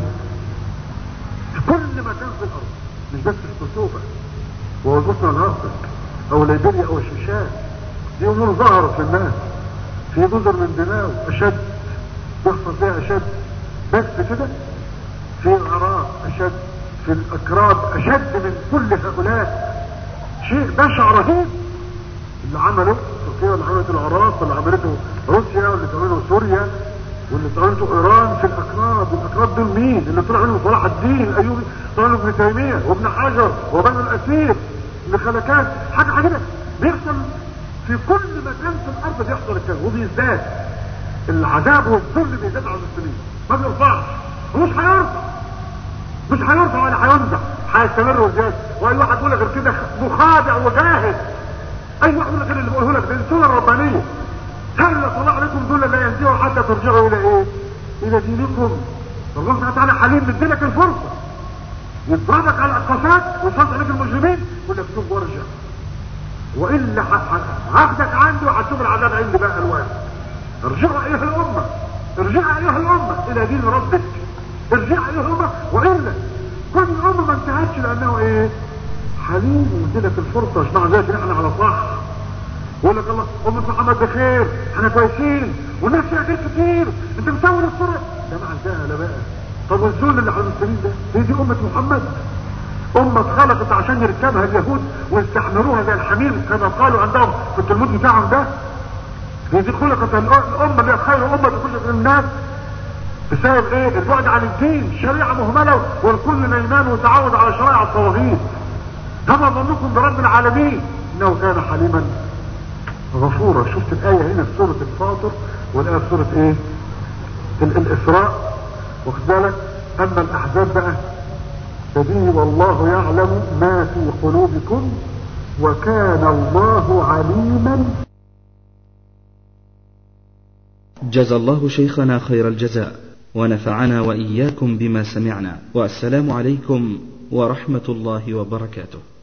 في كل مكان في الارض مش بس في كسوفة ووظفنا الهرسك او ليبيريا او الشيشان دي امور ظهرت للناس في جزر من دماغ اشد يحصل فيها اشد بس كده في العراق اشد في الاكراد اشد من كل هؤلاء شيء بشع رهيب اللي عمله تركيا واللي عملته العراق واللي عملته روسيا واللي عمله سوريا واللي عملته ايران في الاكراد الاكراد دول مين اللي طلع منهم صلاح الدين الايوبي طلع ابن تيميه وابن حجر وبنو الاسير لخلكات حاجة عجيبة بيحصل في كل مكان في الارض بيحصل الكلام وبيزداد العذاب والذل بيزداد على المسلمين ما بيرفعش ومش هيرفع مش هيرفع ولا هينزع هيستمر وزيادة واي واحد يقول لك غير كده مخادع وجاهل اي واحد يقول لك غير اللي بقوله لك دي السنه الربانيه هل طلع عليكم دول لا ينزعوا حتى ترجعوا الى ايه؟ الى دينكم الله سبحانه وتعالى حليم مديلك الفرصه يضربك على القفات ويصد عليك المجرمين يقول لك توب وارجع والا هاخدك عنده وهتشوف العذاب عندي بقى الوان ارجعوا ايها الامه ارجعوا ايها الامه الى دين ربك ارجعوا ايها الامه والا كل الامه ما انتهتش لانه ايه حليم يديلك الفرصه مش معنى ذلك ان احنا على صح يقول لك الله امه محمد بخير احنا كويسين والناس فيها خير كتير انت مسوي الصوره ده معنى الجهله بقى طب والذل اللي على المسلمين ده هي دي امه محمد امه اتخلقت عشان يركبها اليهود ويستحملوها زي الحمير كما قالوا عندهم في التلمود بتاعهم ده هي دي خلقت الامه اللي هي خير امه خلقت الناس بسبب ايه البعد عن الدين شريعه مهمله والكل نيمان وتعود على شرائع الطواغيت كما ظنكم برب العالمين انه كان حليما غفورا شفت الايه هنا في سوره الفاطر والايه في سوره ايه الاسراء واخد بالك اما الاحزاب بقى فدي والله يعلم ما في قلوبكم وكان الله عليما جزى الله شيخنا خير الجزاء ونفعنا واياكم بما سمعنا والسلام عليكم ورحمه الله وبركاته